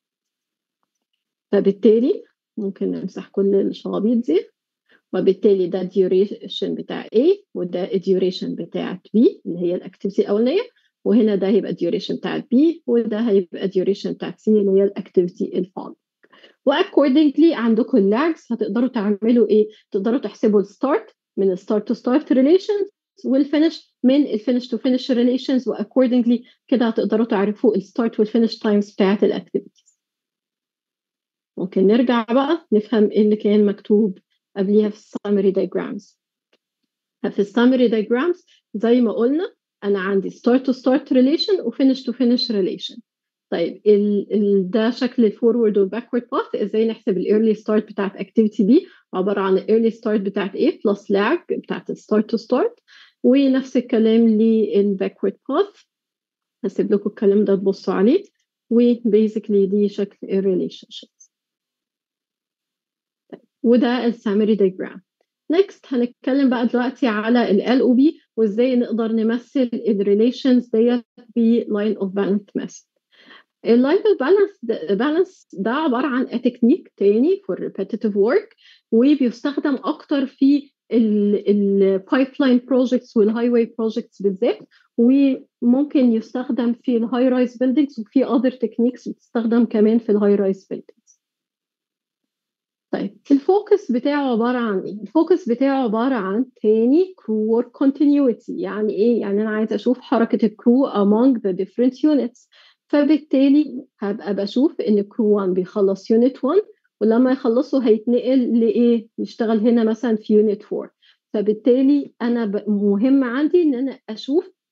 Speaker 2: فبالتالي ممكن نمسح كل الشغابيط دي وبالتالي ده الديوريشن بتاع A وده الديوريشن بتاعت B اللي هي الاكتيفيتي الاولانيه وهنا ده هيبقى الديوريشن بتاعت B وده هيبقى الديوريشن بتاعت C اللي هي الاكتيفيتي الفول واكوردنجلي عندكم اللاجز هتقدروا تعملوا ايه؟ تقدروا تحسبوا الستارت من الستارت تو ستارت ريليشنز والفينش من الفينش تو فينش ريليشنز واكوردنجلي كده هتقدروا تعرفوا الستارت والفينش تايمز بتاعت الاكتيفيتيز ممكن نرجع بقى نفهم ايه اللي كان مكتوب قبليها في السامري دايجرامز في السامري دايجرامز زي ما قلنا انا عندي start to start relation و finish to finish relation طيب ال ال ده شكل الفورورد والباكورد باث ازاي نحسب الايرلي ستارت بتاعت اكتيفيتي بي عباره عن الايرلي ستارت بتاعت ايه بلس لاج بتاعت الستارت تو ستارت ونفس الكلام للباكورد باث هسيب لكم الكلام ده تبصوا عليه وبيزيكلي دي شكل الريليشن شيبس طيب وده السامري دايجرام نيكست هنتكلم بقى دلوقتي على ال او بي وازاي نقدر نمثل الريليشنز ديت بلاين اوف بالانس ميثود اللاين اوف بالانس بالانس ده عباره عن تكنيك تاني فور ريبيتيتيف ورك وبيستخدم اكتر في البايب لاين بروجكتس والهاي واي بروجكتس بالذات وممكن يستخدم في الهاي رايز بيلدينجز وفي اذر تكنيكس بتستخدم كمان في الهاي رايز بيلدينجز طيب الفوكس بتاعه عباره عن ايه؟ الفوكس بتاعه عباره عن تاني كرو ورك كونتينيوتي يعني ايه؟ يعني انا عايزه اشوف حركه الكرو among the different units فبالتالي هبقى بشوف ان كرو 1 بيخلص يونت 1 ولما يخلصوا هيتنقل لايه؟ يشتغل هنا مثلا في يونت 4 فبالتالي انا مهم عندي ان انا اشوف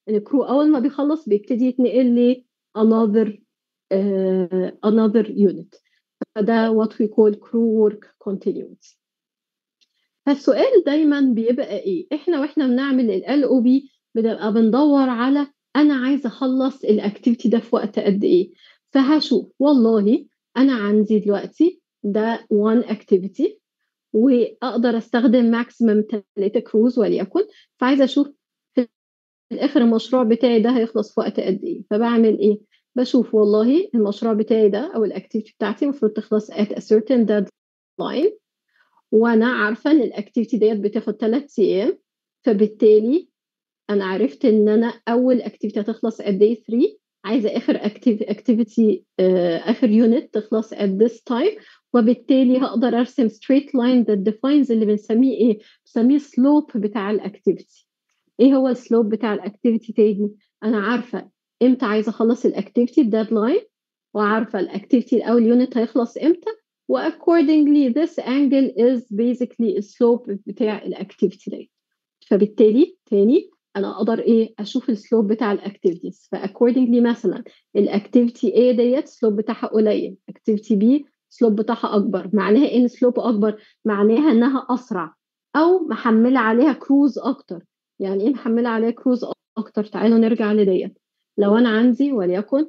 Speaker 2: ان الكرو اول ما بيخلص بيبتدي يتنقل ل another uh, another unit فده what we call crew work continuity فالسؤال دايما بيبقى ايه احنا واحنا بنعمل ال او بي بنبقى بندور على انا عايزه اخلص الاكتيفيتي ده في وقت قد ايه فهشوف والله انا عندي دلوقتي ده one activity واقدر استخدم ماكسيمم 3 كروز وليكن فعايزه اشوف في الاخر المشروع بتاعي ده هيخلص في وقت قد ايه فبعمل ايه بشوف والله المشروع بتاعي ده او الاكتيفيتي بتاعتي المفروض تخلص at a certain deadline وانا عارفه ان الاكتيفيتي ديت بتاخد 3 ايام فبالتالي انا عرفت ان انا اول اكتيفيتي هتخلص at day 3 عايزه اخر اكتيفيتي اخر يونت تخلص at this time وبالتالي هقدر ارسم straight line that defines اللي بنسميه ايه؟ بنسميه slope بتاع الاكتيفيتي. ايه هو السلوب بتاع الاكتيفيتي تاني؟ انا عارفه امتى عايزه اخلص الاكتيفيتي الديدلاين وعارفه الاكتيفيتي او اليونت هيخلص امتى واكوردنجلي this angle is basically السلوب بتاع الاكتيفيتي دي. فبالتالي تاني انا اقدر ايه اشوف السلوب بتاع الاكتيفيتيز فاكوردنجلي مثلا الاكتيفيتي A ديت السلوب بتاعها قليل اكتيفيتي B السلوب بتاعها اكبر معناها ان السلوب اكبر معناها انها اسرع او محمله عليها كروز اكتر يعني ايه محمله عليها كروز اكتر تعالوا نرجع لديت لو انا عندي وليكن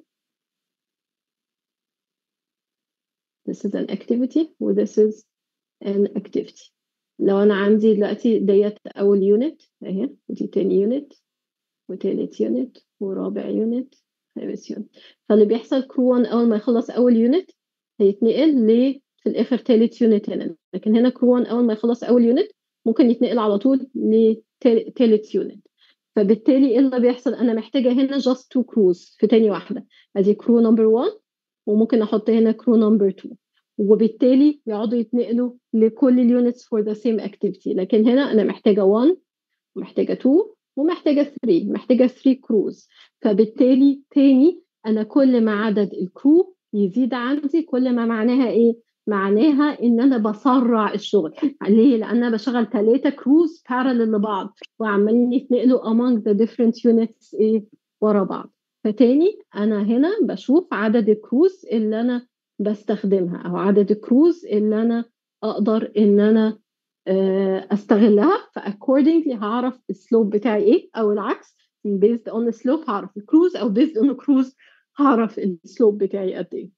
Speaker 2: this is an activity و this is an activity لو انا عندي دلوقتي ديت اول يونت اهي ودي تاني يونت وتالت يونت ورابع يونت خامس يونت فاللي بيحصل كرو 1 اول ما يخلص اول يونت هيتنقل ل في الاخر تالت يونت هنا لكن هنا كرو 1 اول ما يخلص اول يونت ممكن يتنقل على طول لتالت يونت فبالتالي ايه اللي بيحصل انا محتاجه هنا جاست تو كروز في تاني واحده ادي كرو نمبر 1 وممكن احط هنا كرو نمبر 2 وبالتالي يقعدوا يتنقلوا لكل اليونتس فور ذا سيم اكتيفيتي لكن هنا انا محتاجه 1 ومحتاجه 2 ومحتاجه 3 محتاجه 3 كروز فبالتالي تاني انا كل ما عدد الكرو يزيد عندي كل ما معناها ايه معناها ان انا بسرع الشغل ليه لان انا بشغل ثلاثه كروز بارلل لبعض وعمالين يتنقلوا among the different units ايه ورا بعض فتاني انا هنا بشوف عدد الكروز اللي انا بستخدمها او عدد الكروز اللي انا اقدر ان انا استغلها فاكوردنجلي هعرف السلوب بتاعي ايه او العكس based on السلوب هعرف الكروز او based on الكروز هعرف السلوب بتاعي قد ايه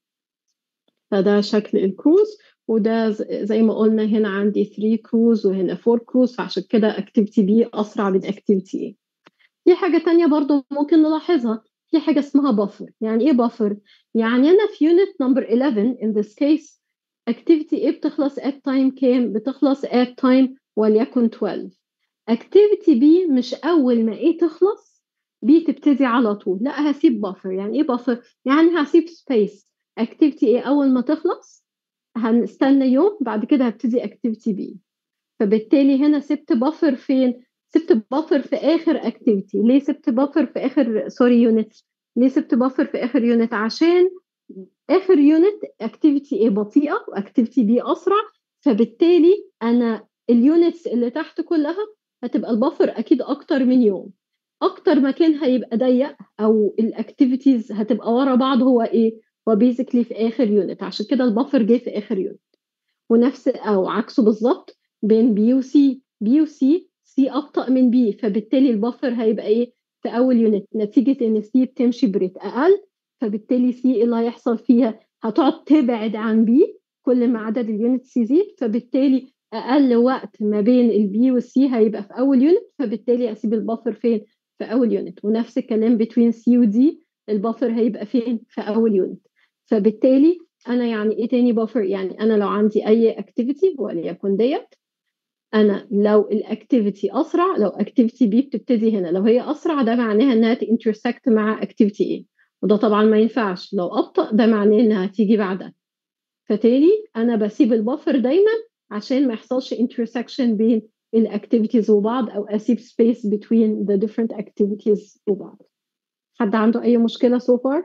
Speaker 2: فده شكل الكروز وده زي ما قلنا هنا عندي 3 كروز وهنا 4 كروز فعشان كده اكتيفيتي بي اسرع من اكتيفيتي ايه في حاجه تانية برضو ممكن نلاحظها في حاجه اسمها بافر يعني ايه بافر يعني انا في يونت نمبر 11 in this case activity A بتخلص at time كام بتخلص at time وليكن 12 activity B مش اول ما A تخلص B تبتدي على طول لا هسيب بافر يعني ايه بافر يعني هسيب space activity A اول ما تخلص هنستنى يوم بعد كده هبتدي activity B فبالتالي هنا سبت بافر فين سبت بافر في اخر اكتيفيتي ليه سبت بافر في اخر سوري يونت ليه سبت بافر في اخر يونت عشان اخر يونت اكتيفيتي ايه بطيئه واكتيفيتي بي اسرع فبالتالي انا اليونتس اللي تحت كلها هتبقى البافر اكيد اكتر من يوم اكتر مكان هيبقى ضيق او الاكتيفيتيز هتبقى ورا بعض هو ايه هو بيزيكلي في اخر يونت عشان كده البافر جه في اخر يونت ونفس او عكسه بالظبط بين بي وسي بي وسي سي ابطا من بي فبالتالي البافر هيبقى ايه في اول يونت نتيجه ان سي بتمشي بريت اقل فبالتالي سي ايه اللي هيحصل فيها هتقعد تبعد عن بي كل ما عدد اليونتس يزيد فبالتالي اقل وقت ما بين البي والسي هيبقى في اول يونت فبالتالي اسيب البافر فين في اول يونت ونفس الكلام بين سي ودي البافر هيبقى فين في اول يونت فبالتالي انا يعني ايه تاني بافر يعني انا لو عندي اي اكتيفيتي وليكن ديت انا لو الاكتيفيتي اسرع لو اكتيفيتي بي بتبتدي هنا لو هي اسرع ده معناها انها تانترسكت مع اكتيفيتي ايه وده طبعا ما ينفعش لو ابطا ده معناه انها تيجي بعدها فتالي انا بسيب البفر دايما عشان ما يحصلش intersection بين الاكتيفيتيز وبعض او اسيب space between the different activities وبعض حد عنده اي مشكله so far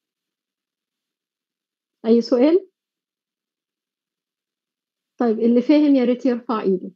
Speaker 2: اي سؤال طيب اللي فاهم يا ريت يرفع ايده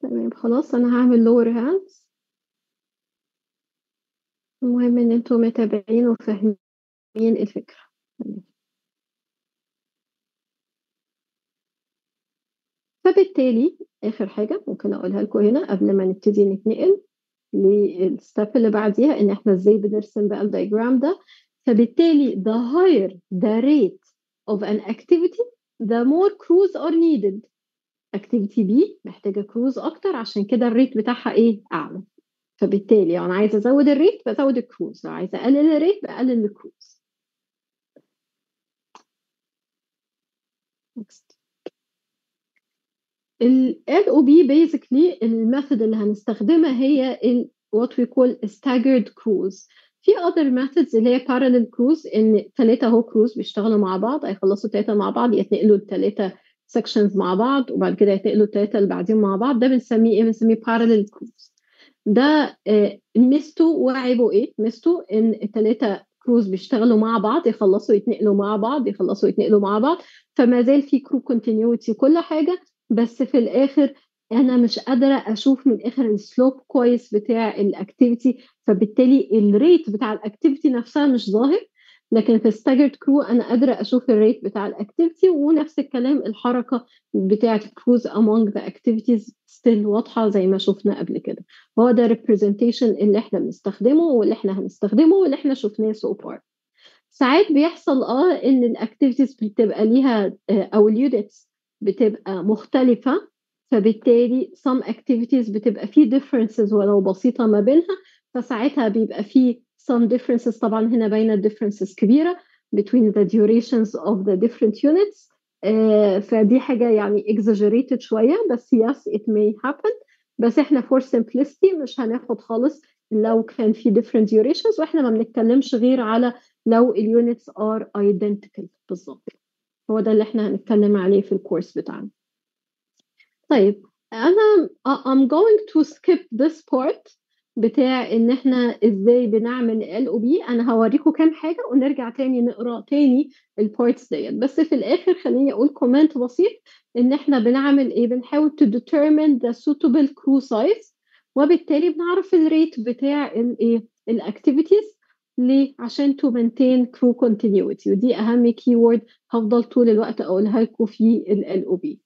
Speaker 2: تمام خلاص أنا هاعمل lower hands المهم إن أنتم متابعين وفاهمين الفكرة تمام. فبالتالي آخر حاجة ممكن أقولها لكم هنا قبل ما نبتدي نتنقل للstep اللي بعديها إن إحنا إزاي بنرسم بقى الdiagram ده فبالتالي the higher the rate of an activity the more crews are needed activity B محتاجة crews أكتر عشان كده الريت بتاعها إيه أعلى فبالتالي لو أنا عايزة أزود الريت بزود الكروز لو عايزة أقلل الريت بقلل الكروز next ال LOB basically الميثود اللي هنستخدمها هي ال what we call staggered cruise في other methods اللي هي parallel cruise ان ثلاثة هو كروز بيشتغلوا مع بعض هيخلصوا ثلاثة مع بعض يتنقلوا الثلاثة sections مع بعض وبعد كده يتنقلوا الثلاثة اللي بعدين مع بعض ده بنسميه ايه بنسميه parallel cruise ده آه، ميزته وعيبه ايه ميزته ان الثلاثة كروز بيشتغلوا مع بعض يخلصوا يتنقلوا مع بعض يخلصوا يتنقلوا مع بعض فما زال في كرو كونتينيوتي كل حاجة بس في الاخر انا مش قادره اشوف من الاخر السلوب كويس بتاع الاكتيفيتي فبالتالي الريت بتاع الاكتيفيتي نفسها مش ظاهر لكن في ستاجرد كرو انا قادره اشوف الريت بتاع الاكتيفيتي ونفس الكلام الحركه بتاعه كروز among the activities still واضحه زي ما شفنا قبل كده هو ده representation اللي احنا بنستخدمه واللي احنا هنستخدمه واللي احنا شفناه so far ساعات بيحصل اه ان الاكتيفيتيز بتبقى ليها آه، او اليونتس بتبقى مختلفة فبالتالي some activities بتبقى فيه differences ولو بسيطة ما بينها فساعتها بيبقى فيه some differences طبعا هنا باينة differences كبيرة between the durations of the different units آه، فدي حاجة يعني exaggerated شوية بس yes it may happen بس احنا for simplicity مش هناخد خالص لو كان في different durations واحنا ما بنتكلمش غير على لو اليونتس are identical بالظبط هو ده اللي احنا هنتكلم عليه في الكورس بتاعنا طيب انا I'm going to skip this part بتاع ان احنا ازاي بنعمل ال او بي انا هوريكم كام حاجه ونرجع تاني نقرا تاني البارتس ديت بس في الاخر خليني اقول كومنت بسيط ان احنا بنعمل ايه بنحاول to determine the suitable crew size وبالتالي بنعرف الريت بتاع الايه الاكتيفيتيز ليه؟ عشان to maintain crew continuity ودي أهم keyword هفضل طول الوقت أقولها لكم في ال LOB.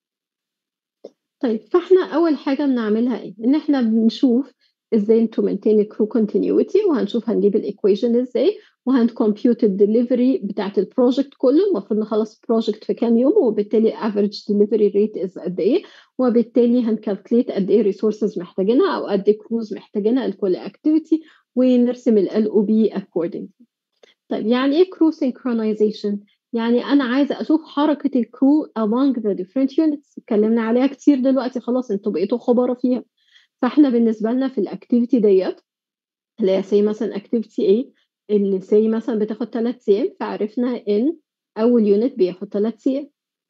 Speaker 2: طيب فاحنا أول حاجة بنعملها إيه؟ إن إحنا بنشوف إزاي to maintain crew continuity وهنشوف هنجيب الإيكويشن إزاي وهنكمبيوت الدليفري بتاعت البروجكت كله المفروض نخلص البروجكت في كام يوم وبالتالي average delivery rate is قد إيه وبالتالي هنكالكليت قد إيه resources محتاجينها أو قد إيه crews محتاجينها لكل activity ونرسم ال LOB accordingly. طيب يعني ايه crew synchronization؟ يعني أنا عايزة أشوف حركة الكرو among the different units اتكلمنا عليها كتير دلوقتي خلاص انتوا بقيتوا خبراء فيها فاحنا بالنسبة لنا في الاكتيفيتي ديت اللي هي سي مثلا اكتيفيتي ايه اللي سي مثلا بتاخد ثلاث ايام فعرفنا ان أول يونت بياخد ثلاث ايام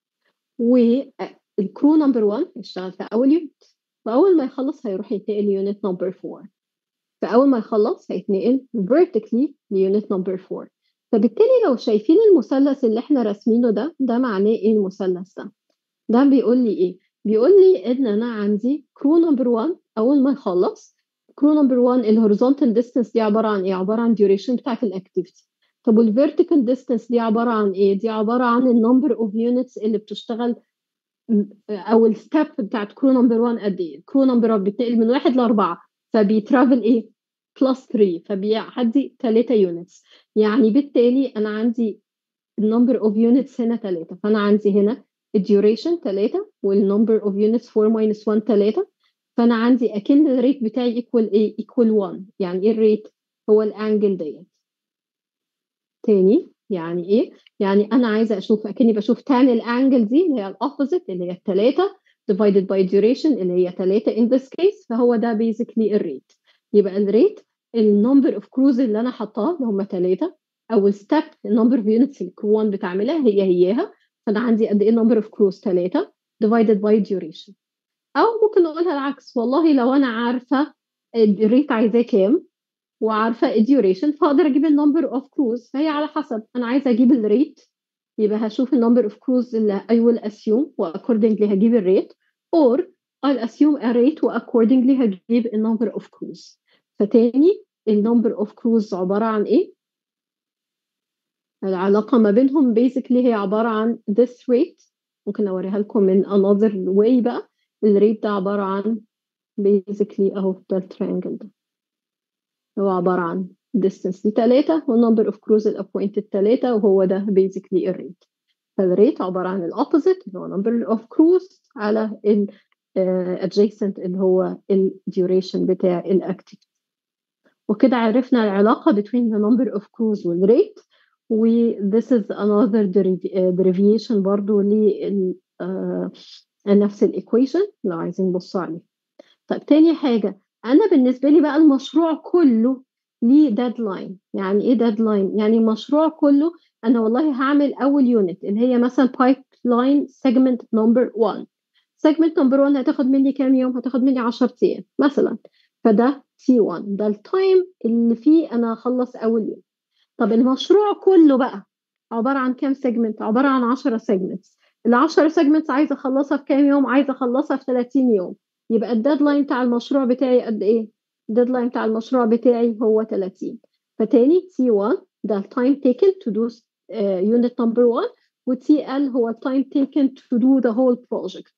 Speaker 2: والكرو نمبر 1 يشتغل في أول يونت وأول ما يخلص هيروح ينتقل ليونت نمبر 4 فأول ما يخلص هيتنقل vertically ليونت نمبر 4 فبالتالي لو شايفين المثلث اللي احنا راسمينه ده ده معناه ايه المثلث ده ده بيقول لي ايه بيقول لي ان انا عندي كرو نمبر 1 اول ما يخلص كرو نمبر 1 الهوريزونتال ديستانس دي عباره عن ايه عباره عن duration بتاعت الاكتيفيتي طب والفيرتيكال ديستانس دي عباره عن ايه دي عباره عن النمبر اوف يونتس اللي بتشتغل او الستيب بتاعت كرو نمبر 1 قد ايه كرو نمبر 1 بتنقل من واحد لاربعه فبيترافل ايه بلس 3 فبيعدي 3 يونتس يعني بالتالي انا عندي النمبر اوف يونتس هنا 3 فانا عندي هنا الديوريشن 3 والنمبر اوف يونتس 4 minus 1 3 فانا عندي اكن الريت بتاعي ايكوال ايه ايكوال 1 يعني ايه الريت هو الانجل ديت تاني يعني ايه يعني انا عايزه اشوف اكني بشوف تاني الانجل دي اللي هي الاوبوزيت اللي هي الثلاثه divided by duration اللي هي 3 in this case فهو ده basically الريت يبقى الريت النمبر اوف كروز اللي انا حطاها اللي هم ثلاثه او الستيب النمبر اوف يونتس اللي كرو 1 بتعملها هي هياها فانا عندي قد ايه النمبر اوف كروز ثلاثه divided by duration او ممكن نقولها العكس والله لو انا عارفه الريت عايزاه كام وعارفه الديوريشن فاقدر اجيب النمبر اوف كروز فهي على حسب انا عايزه اجيب الريت يبقى هشوف النمبر اوف كروز اللي I will assume و accordingly هجيب الريت or I'll assume a rate و accordingly هجيب ال number of crews فتاني ال number of crews عبارة عن إيه؟ العلاقة ما بينهم basically هي عبارة عن this rate ممكن أوريها لكم من another way بقى الريت ده عبارة عن basically أهو ده التريانجل ده هو عبارة عن distance دي تلاتة والنمبر of crews الappointed تلاتة وهو ده basically الريت فالريت عبارة عن الأوبوزيت اللي هو number of crews على ال uh, adjacent اللي هو ال duration بتاع الأكتيفيتي وكده عرفنا العلاقة between the number of crews والريت و this is another derivation برضو لل uh, نفس الإيكويشن لو عايزين نبص عليه طيب تاني حاجة أنا بالنسبة لي بقى المشروع كله ليه ديدلاين يعني إيه ديدلاين؟ يعني المشروع كله أنا والله هعمل أول يونت اللي هي مثلا بايب لاين سيجمنت نمبر 1 سيجمنت نمبر 1 هتاخد مني كام يوم؟ هتاخد مني 10 أيام مثلا فده سي 1 ده التايم اللي فيه أنا هخلص أول يوم طب المشروع كله بقى عبارة عن كام سيجمنت؟ عبارة عن 10 سيجمنتس ال 10 سيجمنتس عايزة أخلصها في كام يوم؟ عايزة أخلصها في 30 يوم يبقى الديدلاين بتاع المشروع بتاعي قد ايه؟ الديدلاين بتاع المشروع بتاعي هو 30 فتاني تي 1 ده التايم تيكن تو دو يونت نمبر 1 وتي ال هو التايم تيكن تو دو ذا هول بروجكت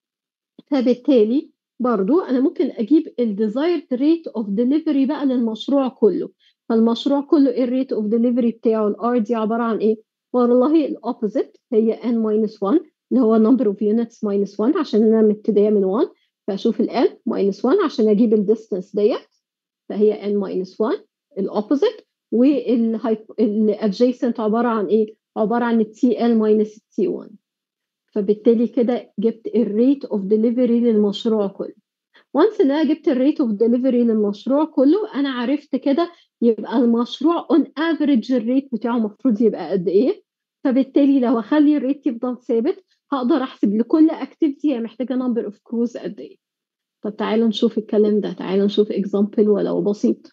Speaker 2: فبالتالي برضو انا ممكن اجيب الديزايرد ريت اوف ديليفري بقى للمشروع كله فالمشروع كله ايه الريت اوف ديليفري بتاعه الار دي عباره عن ايه؟ والله الاوبوزيت هي n minus 1 اللي هو number of units minus 1 عشان انا مبتديه من 1 فاشوف ال n minus 1 عشان اجيب الديستنس ديت فهي n minus 1 الاوبوزيت والادجيسنت عباره عن ايه؟ عباره عن التي ال minus التي 1 فبالتالي كده جبت الريت اوف ديليفري للمشروع كله وانس ان انا جبت الريت اوف ديليفري للمشروع كله انا عرفت كده يبقى المشروع اون افريج الريت بتاعه المفروض يبقى قد ايه فبالتالي لو اخلي الريت يفضل ثابت هقدر احسب لكل اكتيفيتي هي محتاجه نمبر اوف كروز قد ايه طب تعالوا نشوف الكلام ده تعالوا نشوف اكزامبل ولو بسيط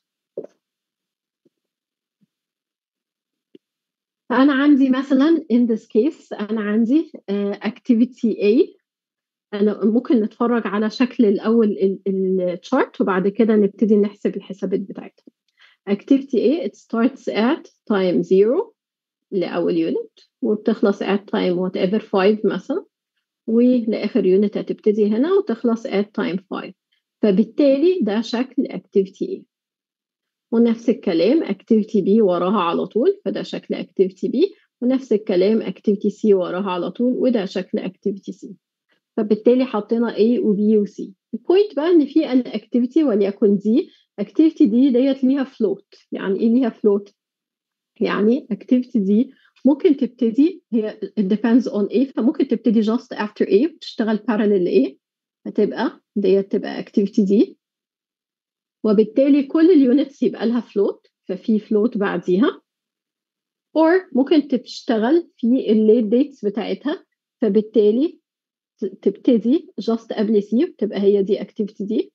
Speaker 2: فأنا عندي مثلا in this case أنا عندي uh, activity A أنا ممكن نتفرج على شكل الأول الشارت وبعد كده نبتدي نحسب الحسابات بتاعتها activity A it starts at time 0 لأول يونت وبتخلص at time whatever 5 مثلا ولآخر يونت هتبتدي هنا وتخلص at time 5 فبالتالي ده شكل activity A ونفس الكلام activity B وراها على طول فده شكل activity B ونفس الكلام activity C وراها على طول وده شكل activity C فبالتالي حطينا A و B و C البوينت بقى ان في الاكتيفيتي وليكن دي activity دي ديت ليها float يعني ايه ليها float يعني activity دي ممكن تبتدي هي it depends on A فممكن تبتدي just after A وتشتغل parallel ل A هتبقى ديت تبقى activity دي وبالتالي كل اليونتس يبقى لها فلوت ففي فلوت بعديها or ممكن تشتغل في الليت ديتس بتاعتها فبالتالي تبتدي just قبل سي تبقى هي دي activity دي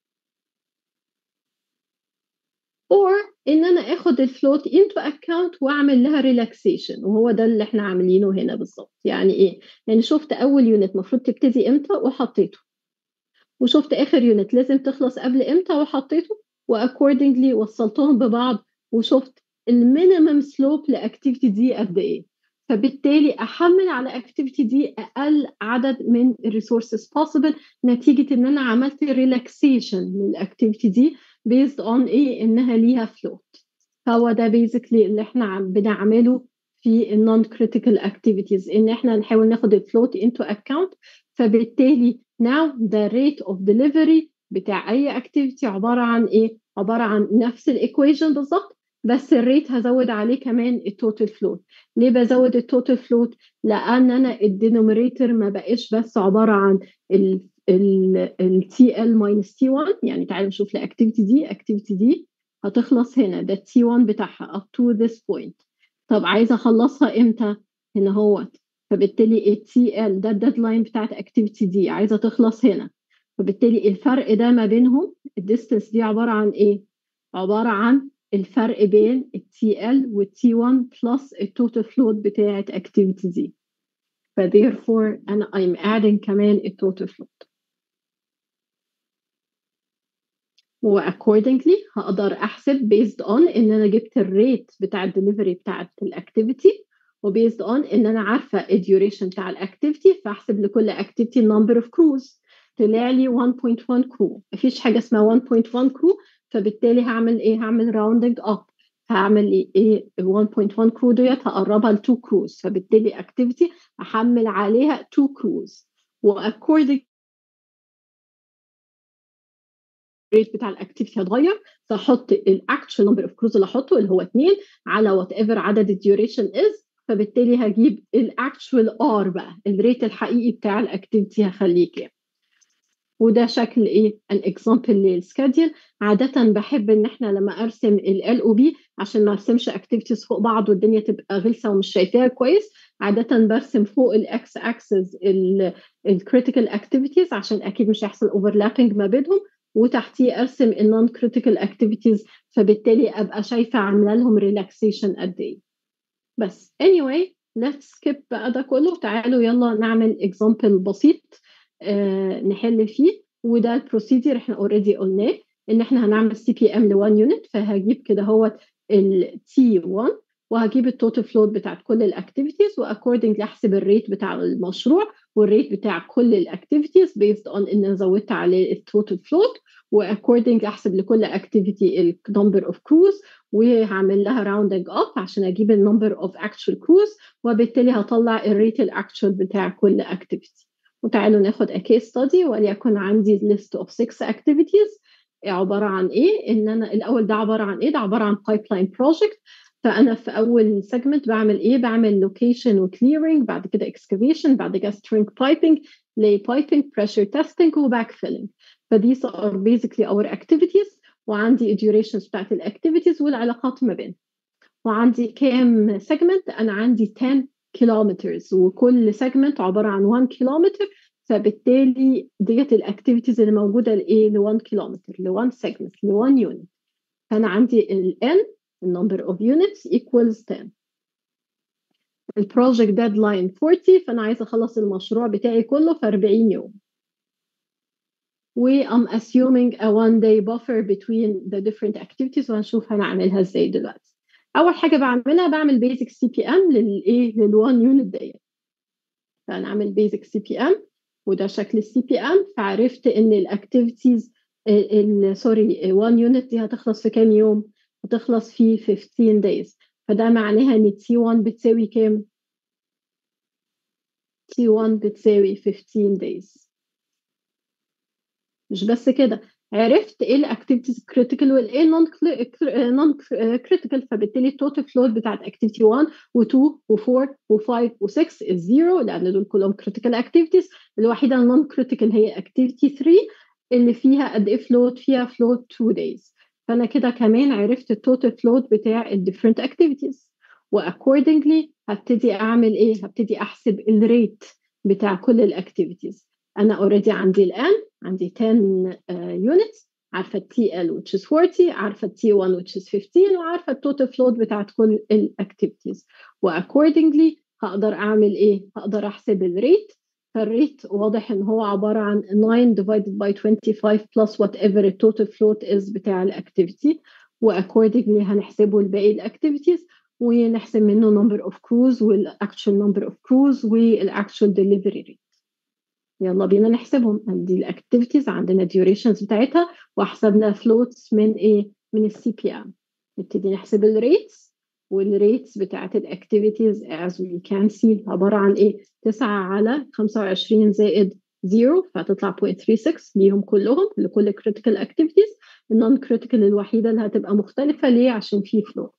Speaker 2: or ان انا اخد الفلوت into account واعمل لها relaxation وهو ده اللي احنا عاملينه هنا بالظبط يعني ايه يعني شفت اول يونت المفروض تبتدي امتى وحطيته وشفت اخر يونت لازم تخلص قبل امتى وحطيته واكوردنجلي وصلتهم ببعض وشفت المينيمم سلوب لاكتيفيتي دي قد ايه فبالتالي احمل على اكتيفيتي دي اقل عدد من الريسورسز possible نتيجه ان انا عملت ريلاكسيشن للاكتيفيتي دي based on ايه انها ليها فلوت فهو ده بيزيكلي اللي احنا بنعمله في النون كريتيكال اكتيفيتيز ان احنا نحاول ناخد الفلوت انتو اكاونت فبالتالي now the rate of delivery بتاع اي activity عباره عن ايه عباره عن نفس الايكويشن بالظبط بس الريت هزود عليه كمان التوتال فلوت ليه بزود التوتال فلوت لان انا الدينوميريتور ما بقاش بس عباره عن ال ال تي ال ماينس تي 1 يعني تعالوا نشوف الاكتيفيتي دي اكتيفيتي دي هتخلص هنا ده التي 1 بتاعها up to this point طب عايزه اخلصها امتى هنا اهوت فبالتالي التي ال ده الديدلاين بتاعت اكتيفيتي دي عايزه تخلص هنا فبالتالي الفرق ده ما بينهم الديستنس دي عباره عن ايه عباره عن الفرق بين التي ال والتي 1 بلس التوتال فلوت بتاعت اكتيفيتي دي ف therefore انا I'm adding كمان التوتال فلوت و accordingly هقدر احسب based on ان انا جبت الريت بتاع الدليفري بتاعت الاكتيفيتي وبيزد اون ان انا عارفه الديوريشن بتاع الاكتيفيتي فاحسب لكل اكتيفيتي النمبر اوف كروز طلع لي 1.1 كرو مفيش حاجه اسمها 1.1 كرو فبالتالي هعمل ايه هعمل راوندنج اب هعمل ايه 1.1 كرو ديت هقربها ل 2 كروز فبالتالي اكتيفيتي احمل عليها 2 كروز واكوردنج الريت بتاع الاكتيفيتي هتغير فاحط الاكتشوال نمبر اوف كروز اللي احطه اللي هو 2 على وات ايفر عدد الديوريشن از فبالتالي هجيب الاكتشوال ار بقى الريت الحقيقي بتاع الاكتيفيتي هخليه كام وده شكل ايه ان اكزامبل للسكادول عاده بحب ان احنا لما ارسم ال او بي عشان ما ارسمش اكتيفيتيز فوق بعض والدنيا تبقى غلسه ومش شايفاها كويس عاده برسم فوق الاكس اكسس الكريتيكال اكتيفيتيز عشان اكيد مش هيحصل اوفرلابنج ما بينهم وتحتيه ارسم النون كريتيكال اكتيفيتيز فبالتالي ابقى شايفه عامله لهم ريلاكسيشن قد ايه بس anyway let's skip بقى ده كله تعالوا يلا نعمل example بسيط آه نحل فيه وده البروسيدير احنا اوريدي قلناه ان احنا هنعمل سي بي ام ل 1 يونت فهجيب كده هو ال تي 1 وهجيب التوتال فلوت بتاعت كل الاكتيفيتيز واكوردنج احسب الريت بتاع المشروع والريت بتاع كل الاكتيفيتيز بيزد اون ان انا زودت عليه التوتال فلوت واكوردنج احسب لكل اكتيفيتي النمبر اوف كروز وهعمل لها راوندنج اب عشان اجيب النمبر اوف اكتشوال كروز وبالتالي هطلع الريت الاكتشوال بتاع كل اكتيفيتي وتعالوا ناخد a case study وليكن عندي list of six activities عبارة عن إيه؟ إن أنا الأول ده عبارة عن إيه؟ ده عبارة عن pipeline project فأنا في أول segment بعمل إيه؟ بعمل location و clearing بعد كده excavation بعد كده string piping lay piping pressure testing و backfilling فthese are basically our activities وعندي durations بتاعت الاكتيفيتيز والعلاقات ما بينهم وعندي كام segment أنا عندي 10 كيلومترز وكل سيجمنت عباره عن 1 كيلومتر فبالتالي ديت الاكتيفيتيز اللي موجوده لايه ل 1 كيلومتر ل 1 سيجمنت ل 1 يونت فانا عندي ال n النمبر اوف يونتس equals 10 البروجكت ديدلاين 40 فانا عايزه اخلص المشروع بتاعي كله في 40 يوم و I'm assuming a one day buffer between the different activities وهنشوف هنعملها ازاي دلوقتي اول حاجه بعملها بعمل بيزك سي بي ام للايه لل1 يونت ديت فانا اعمل بيزك سي بي ام وده شكل السي بي ام فعرفت ان الاكتيفيتيز سوري 1 يونت دي هتخلص في كام يوم هتخلص في 15 days فده معناها ان تي 1 بتساوي كام تي 1 بتساوي 15 days مش بس كده عرفت ايه الاكتيفيتيز كريتيكال والايه نون نون كريتيكال فبالتالي التوتال فلوت بتاعت اكتيفيتي 1 و2 و4 و5 و6 الزيرو لان دول كلهم كريتيكال اكتيفيتيز الوحيده النون كريتيكال هي اكتيفيتي 3 اللي فيها قد ايه فلوت فيها فلوت 2 days فانا كده كمان عرفت التوتال فلوت بتاع الديفرنت اكتيفيتيز واكوردنجلي هبتدي اعمل ايه هبتدي احسب الريت بتاع كل الاكتيفيتيز انا اوريدي عندي الان عندي 10 يونتس عارفه التي ال which is 40 عارفه التي 1 which is 15 وعارفه التوتال فلوت بتاعت كل الاكتيفيتيز واكوردنجلي هقدر اعمل ايه هقدر احسب الريت فالريت واضح ان هو عباره عن 9 divided by 25 plus whatever التوتال فلوت is بتاع الاكتيفيتي واكوردنجلي هنحسبه لباقي الاكتيفيتيز ونحسب منه number of crews والاكتشوال number of crews والاكتشوال delivery rate يلا بينا نحسبهم دي الاكتيفيتيز عندنا ديوريشنز بتاعتها وحسبنا فلوتس من ايه من السي بي ام نبتدي نحسب الريتس والريتس بتاعت الاكتيفيتيز as we can see عباره عن ايه 9 على 25 زائد 0 فهتطلع 0.36 ليهم كلهم لكل critical activities النون critical الوحيده اللي هتبقى مختلفه ليه عشان في فلوت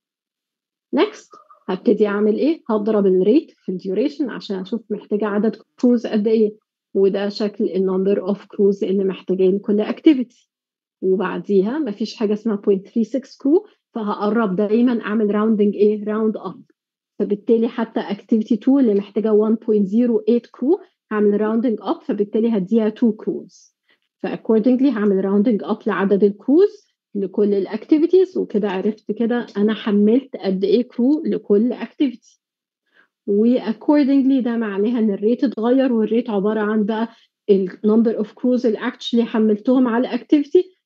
Speaker 2: next هبتدي اعمل ايه هضرب الريت في الديوريشن عشان اشوف محتاجه عدد كروز قد ايه وده شكل النمبر اوف كروز اللي محتاجاه لكل اكتيفيتي وبعديها مفيش حاجه اسمها 0.36 كرو فهقرب دايما اعمل راوندنج ايه راوند اب فبالتالي حتى اكتيفيتي 2 اللي محتاجه 1.08 كرو هعمل راوندنج اب فبالتالي هديها 2 كروز فاكوردنجلي هعمل راوندنج اب لعدد الكروز لكل الاكتيفيتيز وكده عرفت كده انا حملت قد ايه كرو لكل اكتيفيتي واكوردنجلي ده معناها ان الريت اتغير والريت عباره عن بقى النمبر اوف كروز اللي اكشلي حملتهم على الاكتيفيتي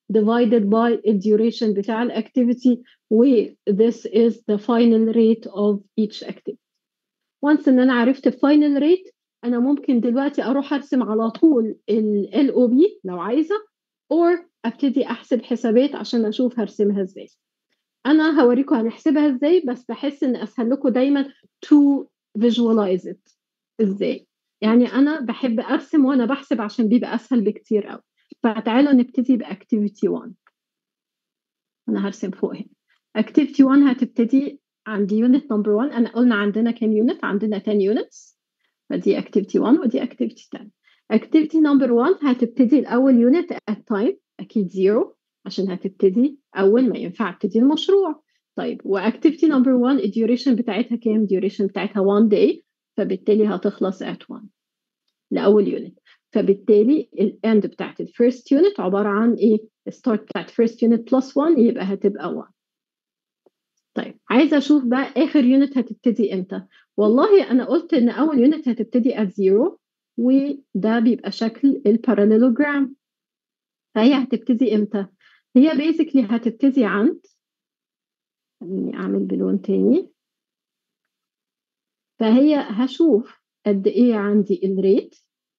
Speaker 2: divided by the duration بتاع الاكتيفيتي و this is the final rate of each activity once ان انا عرفت الفاينل ريت انا ممكن دلوقتي اروح ارسم على طول ال LOB لو عايزه or ابتدي احسب حسابات عشان اشوف هرسمها ازاي انا هوريكم هنحسبها ازاي بس بحس ان اسهل لكم دايما to visualize it ازاي يعني انا بحب ارسم وانا بحسب عشان بيبقى اسهل بكتير قوي فتعالوا نبتدي باكتيفيتي 1 انا هرسم فوق هنا اكتيفيتي 1 هتبتدي عندي يونت نمبر 1 انا قلنا عندنا كام يونت عندنا 10 يونتس فدي اكتيفيتي 1 ودي اكتيفيتي 10 اكتيفيتي نمبر 1 هتبتدي الاول يونت ات تايم اكيد زيرو عشان هتبتدي اول ما ينفع ابتدي المشروع طيب واكتيفيتي نمبر 1 الديوريشن بتاعتها كام الديوريشن بتاعتها 1 day فبالتالي هتخلص at 1 لاول يونت فبالتالي الاند بتاعت الفيرست يونت عباره عن ايه الستارت بتاعت فيرست يونت بلس 1 يبقى هتبقى 1 طيب عايزه اشوف بقى اخر يونت هتبتدي امتى والله انا قلت ان اول يونت هتبتدي at 0 وده بيبقى شكل الباراليلوجرام فهي هتبتدي امتى هي بيزيكلي هتبتدي عند خليني اعمل بلون تاني فهي هشوف قد ايه عندي الريت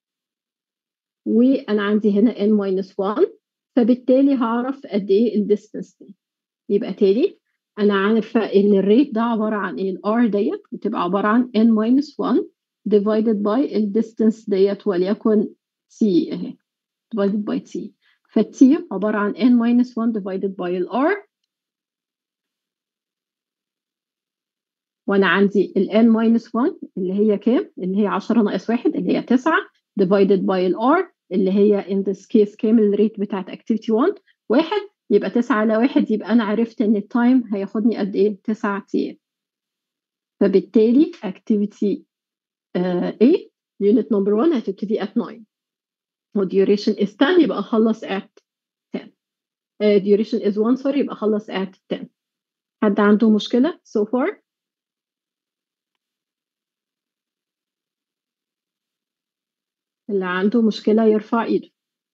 Speaker 2: وانا عندي هنا n minus 1 فبالتالي هعرف قد ايه الديستنس دي يبقى تاني انا عارفه ان الريت ده عباره عن ايه الار ديت بتبقى عباره عن n minus 1 divided by الديستنس ديت وليكن t اهي divided by t فالتي عباره عن n minus 1 divided by الار وانا عندي ال n minus 1 اللي هي كام؟ اللي هي 10 ناقص 1 اللي هي 9 divided by ال r اللي هي in this case كام الريت بتاعت activity 1 واحد يبقى 9 على 1 يبقى انا عرفت ان التايم هياخدني قد ايه؟ 9 ايام فبالتالي activity uh, A unit number 1 هتبتدي at 9 والduration is 10 يبقى اخلص at 10 uh, duration is 1 sorry يبقى اخلص at 10 حد عنده مشكلة so far؟ اللي عنده مشكلة يرفع ايده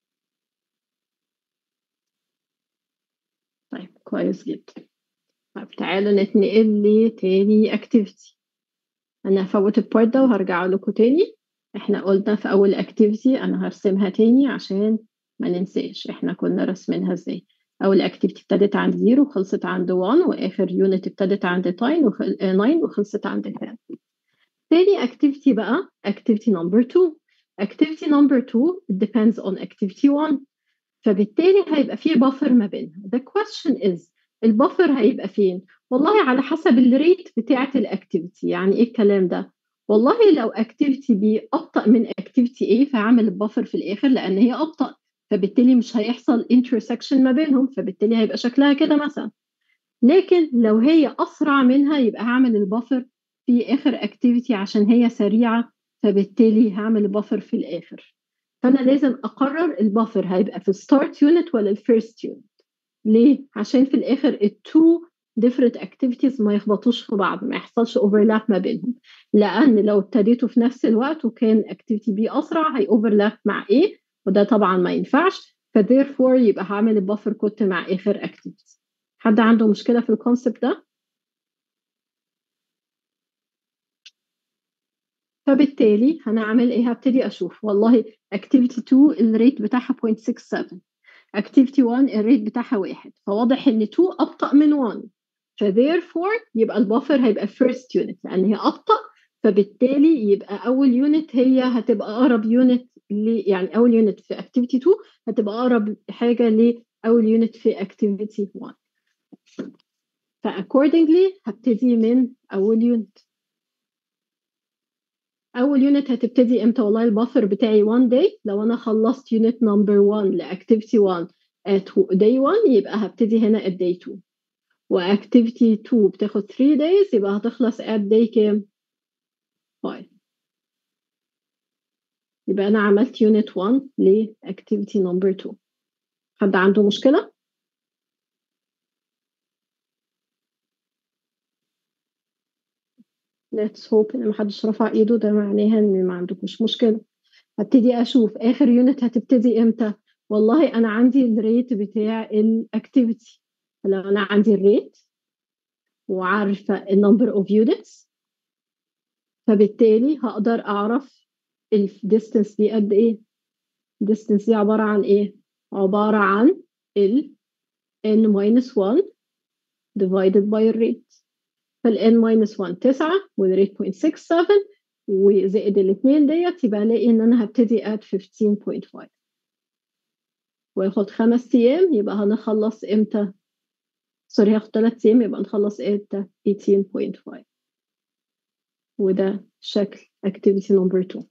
Speaker 2: طيب كويس جدا طيب تعالوا نتنقل لتاني اكتيفيتي انا هفوت البارت ده وهرجع لكم تاني احنا قلنا في اول اكتيفيتي انا هرسمها تاني عشان ما ننساش احنا كنا رسمينها ازاي اول اكتيفيتي ابتدت عند 0 وخلصت عند 1 واخر يونت ابتدت عند 9 وخلصت عند 10 تاني اكتيفيتي بقى اكتيفيتي نمبر 2 activity number 2 depends on activity 1 فبالتالي هيبقى في بفر ما بينها the question is البفر هيبقى فين والله على حسب الريت بتاعة الاكتيفيتي يعني ايه الكلام ده والله لو اكتيفيتي بي ابطا من اكتيفيتي ايه فهعمل البفر في الاخر لان هي ابطا فبالتالي مش هيحصل intersection ما بينهم فبالتالي هيبقى شكلها كده مثلا لكن لو هي اسرع منها يبقى هعمل البفر في اخر اكتيفيتي عشان هي سريعه فبالتالي هعمل بفر في الاخر فانا لازم اقرر البفر هيبقى في الستارت يونت ولا الفيرست يونت ليه عشان في الاخر التو different activities ما يخبطوش في بعض ما يحصلش overlap ما بينهم لان لو ابتديتوا في نفس الوقت وكان activity B اسرع هي overlap مع A وده طبعا ما ينفعش فتherefore يبقى هعمل البفر كنت مع اخر activity حد عنده مشكله في الكونسبت ده فبالتالي هنعمل ايه هبتدي اشوف والله activity 2 الريت بتاعها 0.67 activity 1 الريت بتاعها واحد فواضح ان 2 ابطا من 1 فتherefore يبقى البفر هيبقى first unit لان هي ابطا فبالتالي يبقى اول يونت هي هتبقى اقرب يونت ل يعني اول يونت في activity 2 هتبقى اقرب حاجه لاول يونت في activity 1 فaccordingly هبتدي من اول يونت اول يونت هتبتدي امتى والله البفر بتاعي 1 day لو انا خلصت يونت نمبر 1 لاكتيفيتي 1 at day 1 يبقى هبتدي هنا at day 2 واكتيفيتي 2 بتاخد 3 days يبقى هتخلص at day كام 5 يبقى انا عملت يونت 1 لاكتيفيتي نمبر 2 حد عنده مشكله let's hope ان محدش رفع ايده ده معناها ان ما عندكوش مشكله هبتدي اشوف اخر يونت هتبتدي امتى والله انا عندي الريت بتاع الاكتيفيتي لو انا عندي الريت وعارفه النمبر اوف يونتس فبالتالي هقدر اعرف الديستنس دي قد ايه الديستنس دي عباره عن ايه عباره عن ال n minus 1 divided by الريت فال n minus 1 9 والريت 0.67 وزائد الاثنين ديت يبقى الاقي ان انا هبتدي at 15.5 وياخد خمس ايام يبقى هنخلص امتى سوري هياخد ثلاث ايام يبقى نخلص امتى 18.5 وده شكل activity number 2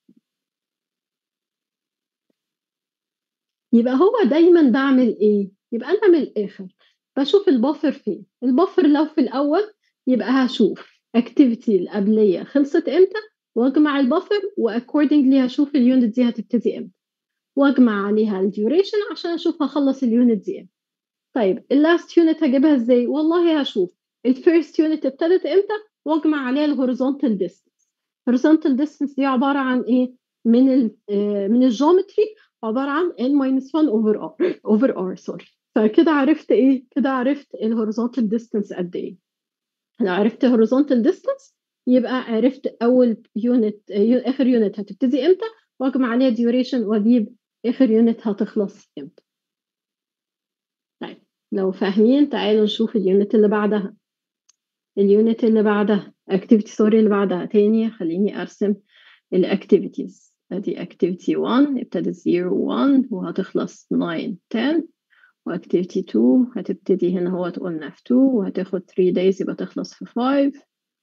Speaker 2: يبقى هو دايما بعمل ايه يبقى انا من الاخر بشوف البفر فين البفر لو في الاول يبقى هشوف activity القبليه خلصت امتى واجمع البفر واكوردنجلي هشوف اليونت دي هتبتدي امتى واجمع عليها الديوريشن عشان اشوف هخلص اليونت دي امتى طيب اللاست يونت هجيبها ازاي والله هشوف الفيرست يونت ابتدت امتى واجمع عليها الهوريزونتال ديستنس الهوريزونتال ديستنس دي عباره عن ايه من ال من الجيومتري عباره عن n minus 1 over r over r سوري فكده عرفت ايه كده عرفت الهوريزونتال ديستنس قد ايه لو عرفت horizontal distance يبقى عرفت اول يونت اخر يونت هتبتدي امتى واجمع عليها duration واجيب اخر يونت هتخلص امتى طيب لو فاهمين تعالوا نشوف اليونت اللي بعدها اليونت اللي بعدها activity سوري اللي بعدها تاني خليني ارسم الاكتيفيتيز ادي activity 1 ابتدت 0 1 وهتخلص 9 10 واكتيفيتي 2 هتبتدي هنا هو قلنا في 2 وهتاخد 3 days يبقى تخلص في 5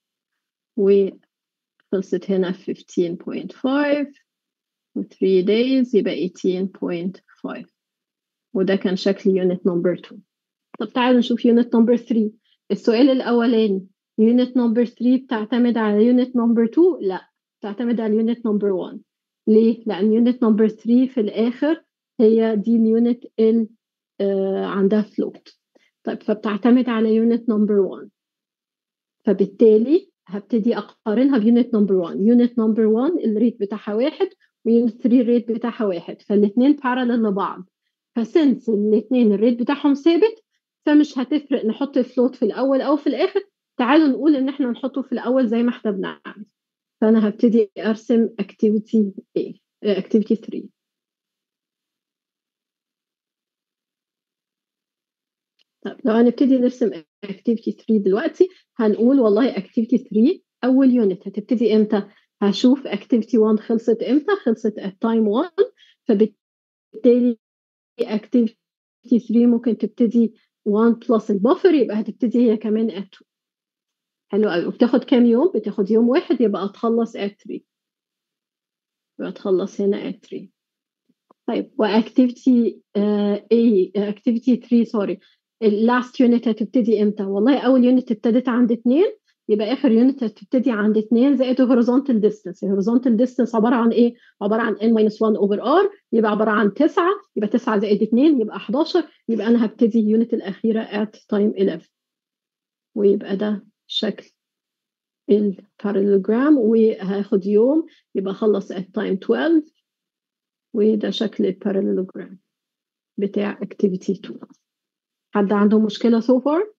Speaker 2: وخلصت هنا في 15.5 و 3 days يبقى 18.5 وده كان شكل يونت نمبر 2 طب تعالوا نشوف يونت نمبر 3 السؤال الأولاني يونت نمبر 3 بتعتمد على يونت نمبر 2 لا بتعتمد على يونت نمبر 1 ليه؟ لأن يونت نمبر 3 في الآخر هي دي اليونت اللي آه عندها فلوت طيب فبتعتمد على يونت نمبر 1 فبالتالي هبتدي اقارنها بيونت نمبر 1 يونت نمبر 1 الريت بتاعها واحد ويونت 3 الريت بتاعها واحد فالاثنين بارالل لبعض فسنس الاثنين الريت بتاعهم ثابت فمش هتفرق نحط فلوت في الاول او في الاخر تعالوا نقول ان احنا نحطه في الاول زي ما احنا بنعمل فانا هبتدي ارسم اكتيفيتي A اكتيفيتي 3 طب لو هنبتدي نرسم activity 3 دلوقتي هنقول والله activity 3 أول يونت هتبتدي إمتى؟ هشوف activity 1 خلصت إمتى؟ خلصت at time 1 فبالتالي activity 3 ممكن تبتدي 1 بلس البفر يبقى هتبتدي هي كمان at 2 حلو قوي وبتاخد كام يوم؟ بتاخد يوم واحد يبقى تخلص at 3 يبقى تخلص هنا at 3 طيب واكتيفيتي A activity 3 سوري اللاست يونت هتبتدي امتى؟ والله اول يونت ابتدت عند اثنين يبقى اخر يونت هتبتدي عند اثنين زائد الهوريزونتال ديستنس، الهوريزونتال ديستنس عباره عن ايه؟ عباره عن n minus 1 over r يبقى عباره عن 9 يبقى 9 زائد 2 يبقى 11 يبقى انا هبتدي اليونت الاخيره at time 11 ويبقى ده شكل البارالوجرام وهاخد يوم يبقى اخلص at time 12 وده شكل البارالوجرام بتاع activity 2 حد عنده مشكلة so far؟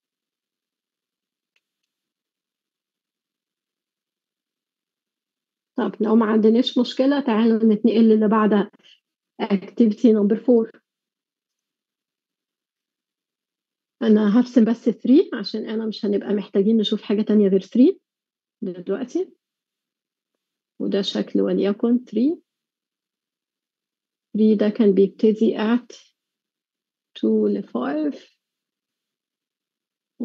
Speaker 2: طب لو ما عندناش مشكلة تعالوا نتنقل للي بعدها activity number 4 أنا هرسم بس 3 عشان أنا مش هنبقى محتاجين نشوف حاجة تانية غير 3 دلوقتي وده شكل وليكن 3 3 ده كان بيبتدي at 2 ل 5 و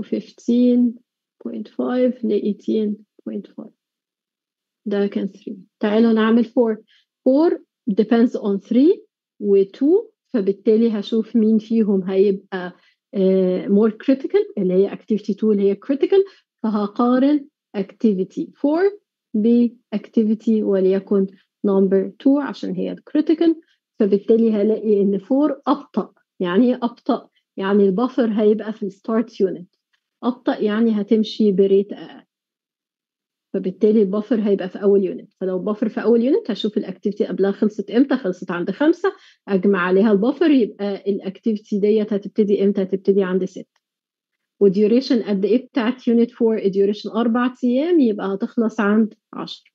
Speaker 2: 15.5 ل 18.5 ده كان 3 تعالوا نعمل 4 4 depends on 3 و 2 فبالتالي هشوف مين فيهم هيبقى uh, more critical اللي هي activity 2 اللي هي critical فهقارن activity 4 ب activity وليكن number 2 عشان هي critical فبالتالي هلاقي ان 4 أبطأ يعني ايه أبطأ؟ يعني البفر هيبقى في الستارت يونت أبطأ يعني هتمشي بريت أقل فبالتالي البفر هيبقى في اول يونت فلو البفر في اول يونت هشوف الاكتيفيتي قبلها خلصت امتى خلصت عند خمسة اجمع عليها البفر يبقى الاكتيفيتي ديت هتبتدي امتى هتبتدي عند ستة وديوريشن قد ايه بتاعت يونت 4 ديوريشن اربع ايام يبقى هتخلص عند 10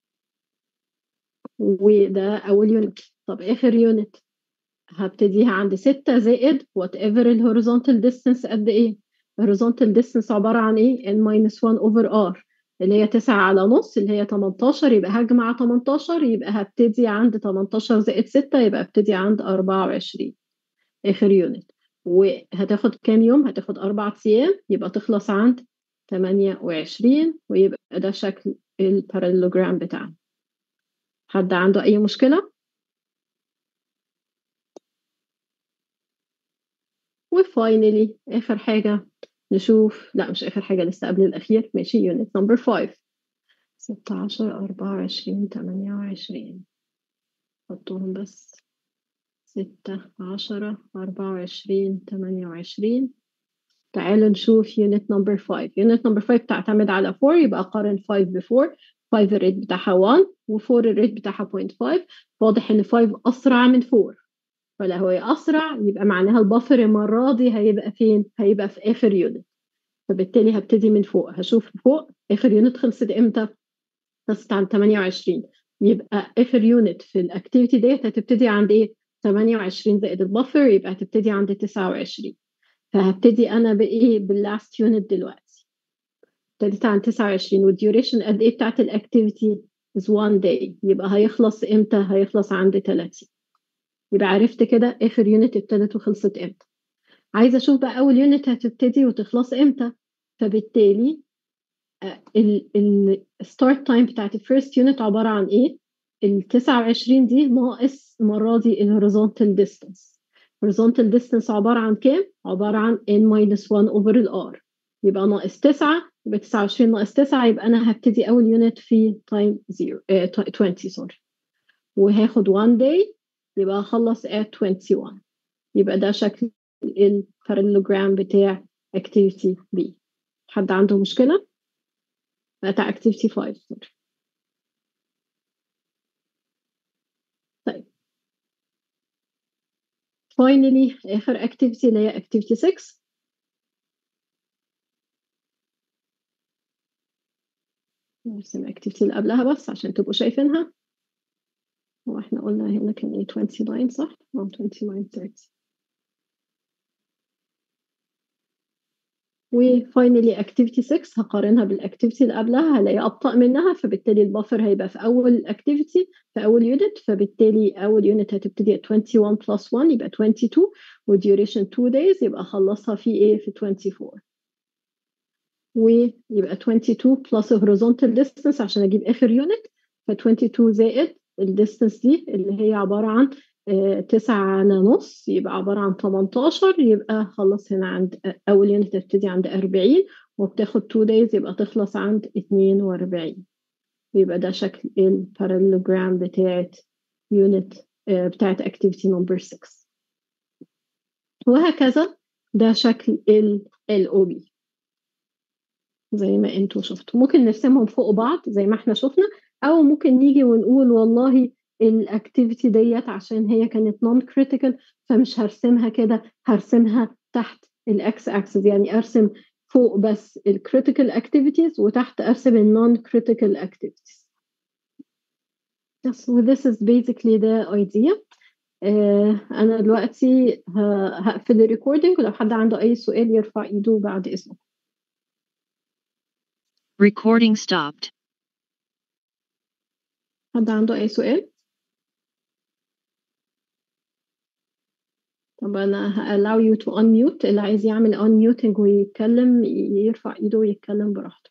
Speaker 2: وده اول يونت طب اخر يونت هبتديها عند 6 زائد وات ايفر الهوريزونتال ديستانس قد ايه الهوريزونتال ديستانس عباره عن ايه n minus 1 over r اللي هي 9 على نص اللي هي 18 يبقى هجمع 18 يبقى هبتدي عند 18 زائد 6 يبقى هبتدي عند 24 اخر يونت وهتاخد كام يوم هتاخد أربع أيام يبقى تخلص عند 28 ويبقى ده شكل البارالوجرام بتاعنا حد عنده أي مشكلة؟ وفاينلي آخر حاجة نشوف لا مش آخر حاجة لسه قبل الأخير ماشي يونت نمبر 5 16 24 28 حطهم بس ستة عشرة أربعة وعشرين تمانية وعشرين تعالوا نشوف يونت نمبر 5 يونت نمبر 5 تعتمد على 4 يبقى قارن 5 ب 4 5 الريت بتاعها 1 و4 الريت بتاعها 0.5 واضح ان 5 اسرع من 4 فلا هو اسرع يبقى معناها البفر المره دي هيبقى فين هيبقى في اخر يونت فبالتالي هبتدي من فوق هشوف فوق اخر يونت خلصت امتى خلصت عند 28 يبقى اخر يونت في الاكتيفيتي ديت هتبتدي عند ايه 28 زائد البفر يبقى هتبتدي عند 29 فهبتدي انا بايه باللاست يونت دلوقتي ابتديت عند 29 والديوريشن قد ايه بتاعت الاكتيفيتي is one day يبقى هيخلص امتى هيخلص عند 30 يبقى عرفت كده اخر يونت ابتدت وخلصت امتى عايزه اشوف بقى اول يونت هتبتدي وتخلص امتى فبالتالي الستارت تايم بتاعت الفيرست يونت عباره عن ايه ال 29 دي ناقص المره دي الهوريزونتال ديستانس الهوريزونتال ديستانس عباره عن كام عباره عن n minus 1 over ال r يبقى ناقص 9 يبقى 29 ناقص 9 يبقى انا هبتدي اول يونت في تايم 0 20 سوري وهاخد 1 day يبقى هخلص at 21 يبقى ده شكل البارالوجرام بتاع activity B حد عنده مشكلة؟ بتاع activity 5 سوري طيب finally آخر activity اللي هي activity 6 نرسم activity اللي قبلها بس عشان تبقوا شايفينها هو احنا قلنا هنا كان ايه 29 صح؟ اه 29 30 وفاينلي اكتيفيتي 6 هقارنها بالاكتيفيتي اللي قبلها هلاقي ابطا منها فبالتالي البفر هيبقى في اول اكتيفيتي في اول يونت فبالتالي اول يونت هتبتدي 21 بلس 1 يبقى 22 وديوريشن 2 days يبقى اخلصها في ايه في 24 ويبقى 22 بلس horizontal distance عشان اجيب اخر يونت ف 22 زائد الديستنس دي اللي هي عباره عن تسعة على نص يبقى عبارة عن 18 يبقى خلص هنا عند أول يونت تبتدي عند 40 وبتاخد 2 days يبقى تخلص عند 42 يبقى ده شكل البارالوجرام بتاعت يونت بتاعت activity number 6 وهكذا ده شكل ال LOB زي ما انتوا شفتوا ممكن نرسمهم فوق بعض زي ما احنا شفنا او ممكن نيجي ونقول والله الاكتيفيتي ديت عشان هي كانت نون كريتيكال فمش هرسمها كده هرسمها تحت الاكس اكسس يعني ارسم فوق بس الكريتيكال اكتيفيتيز وتحت ارسم النون كريتيكال اكتيفيتيز Yes, so this is basically the idea. Uh, أنا دلوقتي هقفل الريكوردينج ولو حد عنده أي سؤال يرفع إيده بعد إذنه.
Speaker 1: Recording stopped.
Speaker 2: حد عنده أي سؤال؟ طب أنا ه allow you to unmute اللي عايز يعمل unmuting ويتكلم يرفع إيده ويتكلم براحته.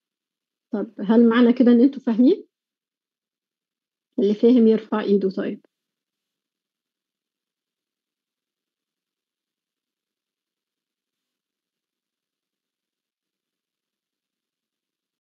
Speaker 2: طب هل معنى كده إن أنتوا فاهمين؟ اللي فاهم يرفع إيده طيب.